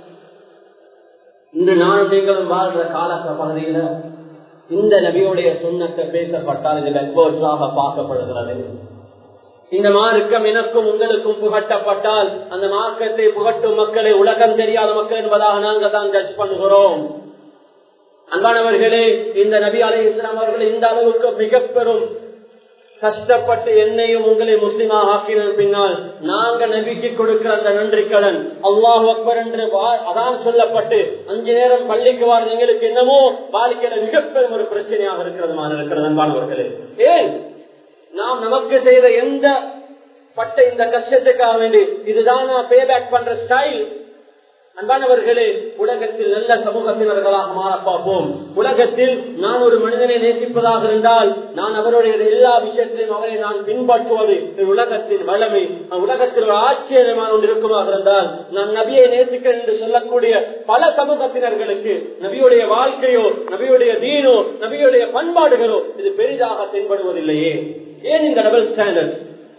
இன்று நானும் நீங்களும் வாழ்ற கால பகுதியில இந்த நபியுடைய சுண்ணத்தை பேசப்பட்டால் இது வெட்போற்றாக பார்க்கப்படுகிறது இந்த மார்க்கம் எனக்கும் உங்களுக்கும் புகட்டப்பட்டால் அந்த மார்க்கத்தை புகட்டும் மக்களை உலகம் தெரியாத மக்கள் என்பதாக நாங்கள் தான் ஜட்ஜ் பண்ணுகிறோம் அன்பானவர்களே இந்த நபி அலை இஸ்லாம் அவர்கள் இந்த அளவுக்கு மிக பெரும் கஷ்டப்பட்டு என்னையும் உங்களை முஸ்லிமாக ஆக்கின பின்னால் நாங்க நபிக்கு கொடுக்கிற அந்த நன்றி கடன் அல்லாஹ் அக்பர் என்று வா- அதான் சொல்லப்பட்டு அஞ்சு நேரம் பள்ளிக்கு வார எங்களுக்கு என்னமோ வாழ்க்கையில மிகப்பெரும் ஒரு பிரச்சனையாக இருக்கிறது மாதிரி இருக்கிறது அன்பானவர்களே ஏன் நாம் நமக்கு செய்த எந்த பட்ட இந்த கஷ்டத்துக்காக வேண்டி இதுதான் நான் பே பேக் பண்ற ஸ்டைல் அன்பானவர்களே உலகத்தில் நல்ல சமூகத்தினர்களாக மாற பார்ப்போம் உலகத்தில் நான் ஒரு மனிதனை நேசிப்பதாக இருந்தால் நான் அவருடைய எல்லா விஷயத்திலும் அவரை நான் பின்பற்றுவது இது உலகத்தின் வளமை உலகத்தில் ஒரு ஆச்சரியமான ஒன்று இருக்குமாக இருந்தால் நான் நபியை நேசிக்கிறேன் என்று சொல்லக்கூடிய பல சமூகத்தினர்களுக்கு நபியுடைய வாழ்க்கையோ நபியுடைய தீனோ நபியுடைய பண்பாடுகளோ இது பெரிதாக தென்படுவதில்லையே ஏன் இந்த டபுள் ஸ்டாண்டர்ட்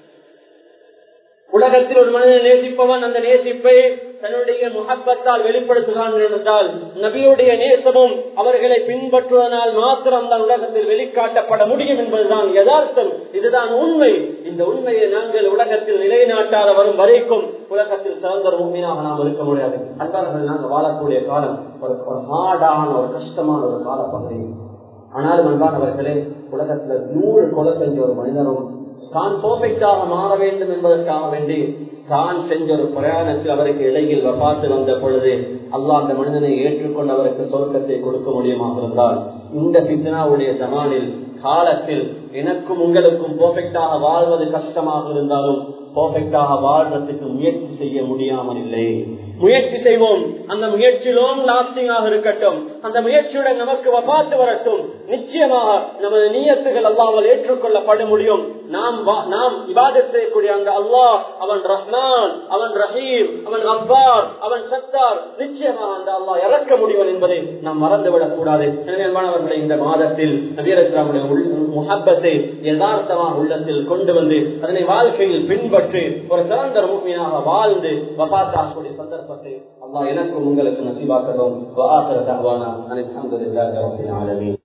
உலகத்தில் ஒரு மனிதனை நேசிப்பவன் அந்த நேசிப்பை தன்னுடைய முகப்பத்தால் வெளிப்படுத்துகிறான் என்றால் நபியுடைய நேசமும் அவர்களை பின்பற்றுவதனால் மாத்திரம் தான் உலகத்தில் வெளிக்காட்டப்பட முடியும் என்பதுதான் யதார்த்தம் இதுதான் உண்மை இந்த உண்மையை நாங்கள் உலகத்தில் நிலைநாட்டாத வரும் வரைக்கும் உலகத்தில் சிறந்த ஒரு உண்மையாக நாம் இருக்க முடியாது அன்பார்கள் நாங்கள் வாழக்கூடிய காலம் ஒரு ஒரு ஹார்டான ஒரு கஷ்டமான ஒரு காலப்பகுதி ஆனாலும் அன்பானவர்களே உலகத்துல நூறு கொலை செஞ்ச ஒரு மனிதனும் தான் பர்ஃபெக்டாக மாற வேண்டும் என்பதற்காக வேண்டி தான் செஞ்ச ஒரு பிரயாணத்தில் அவருக்கு இடையில் வபாத்து வந்த பொழுது அல்லாஹ் அந்த மனிதனை ஏற்றுக்கொண்டு அவருக்கு சொர்க்கத்தை கொடுக்க முடியுமாக இருந்தால் இந்த பித்னாவுடைய ஜமானில் காலத்தில் எனக்கும் உங்களுக்கும் பர்ஃபெக்டாக வாழ்வது கஷ்டமாக இருந்தாலும் பர்ஃபெக்டாக வாழ்றதுக்கு முயற்சி செய்ய முடியாமல் இல்லை முயற்சி செய்வோம் அந்த முயற்சி லாங் லாஸ்டிங்காக இருக்கட்டும் அந்த முயற்சியுடன் நமக்கு வபாத்து வரட்டும் நிச்சயமாக நமது நீயத்துகள் அல்லாமல் ஏற்றுக்கொள்ளப்பட முடியும் நாம் வா- நாம் இபாதத் செய்யக்கூடிய அந்த அல்லாஹ் அவன் ரஹ்மான் அவன் ரஹீம் அவன் அப்பார் அவன் சத்தார் நிச்சயமாக அந்த அல்லாஹ் இறக்க முடியும் என்பதை நாம் மறந்துவிடக் கூடாது எனவே மாணவர்களை இந்த மாதத்தில் நபீரஸ்லாமுடைய முகப்பத்தை யதார்த்தமாக உள்ளத்தில் கொண்டு வந்து அதனை வாழ்க்கையில் பின்பற்றி ஒரு சிறந்த மூமியாக வாழ்ந்து வபாத்தாக்கூடிய சந்தர்ப்பத்தை அல்லாஹ் எனக்கும் உங்களுக்கு நசிவாக்கணும்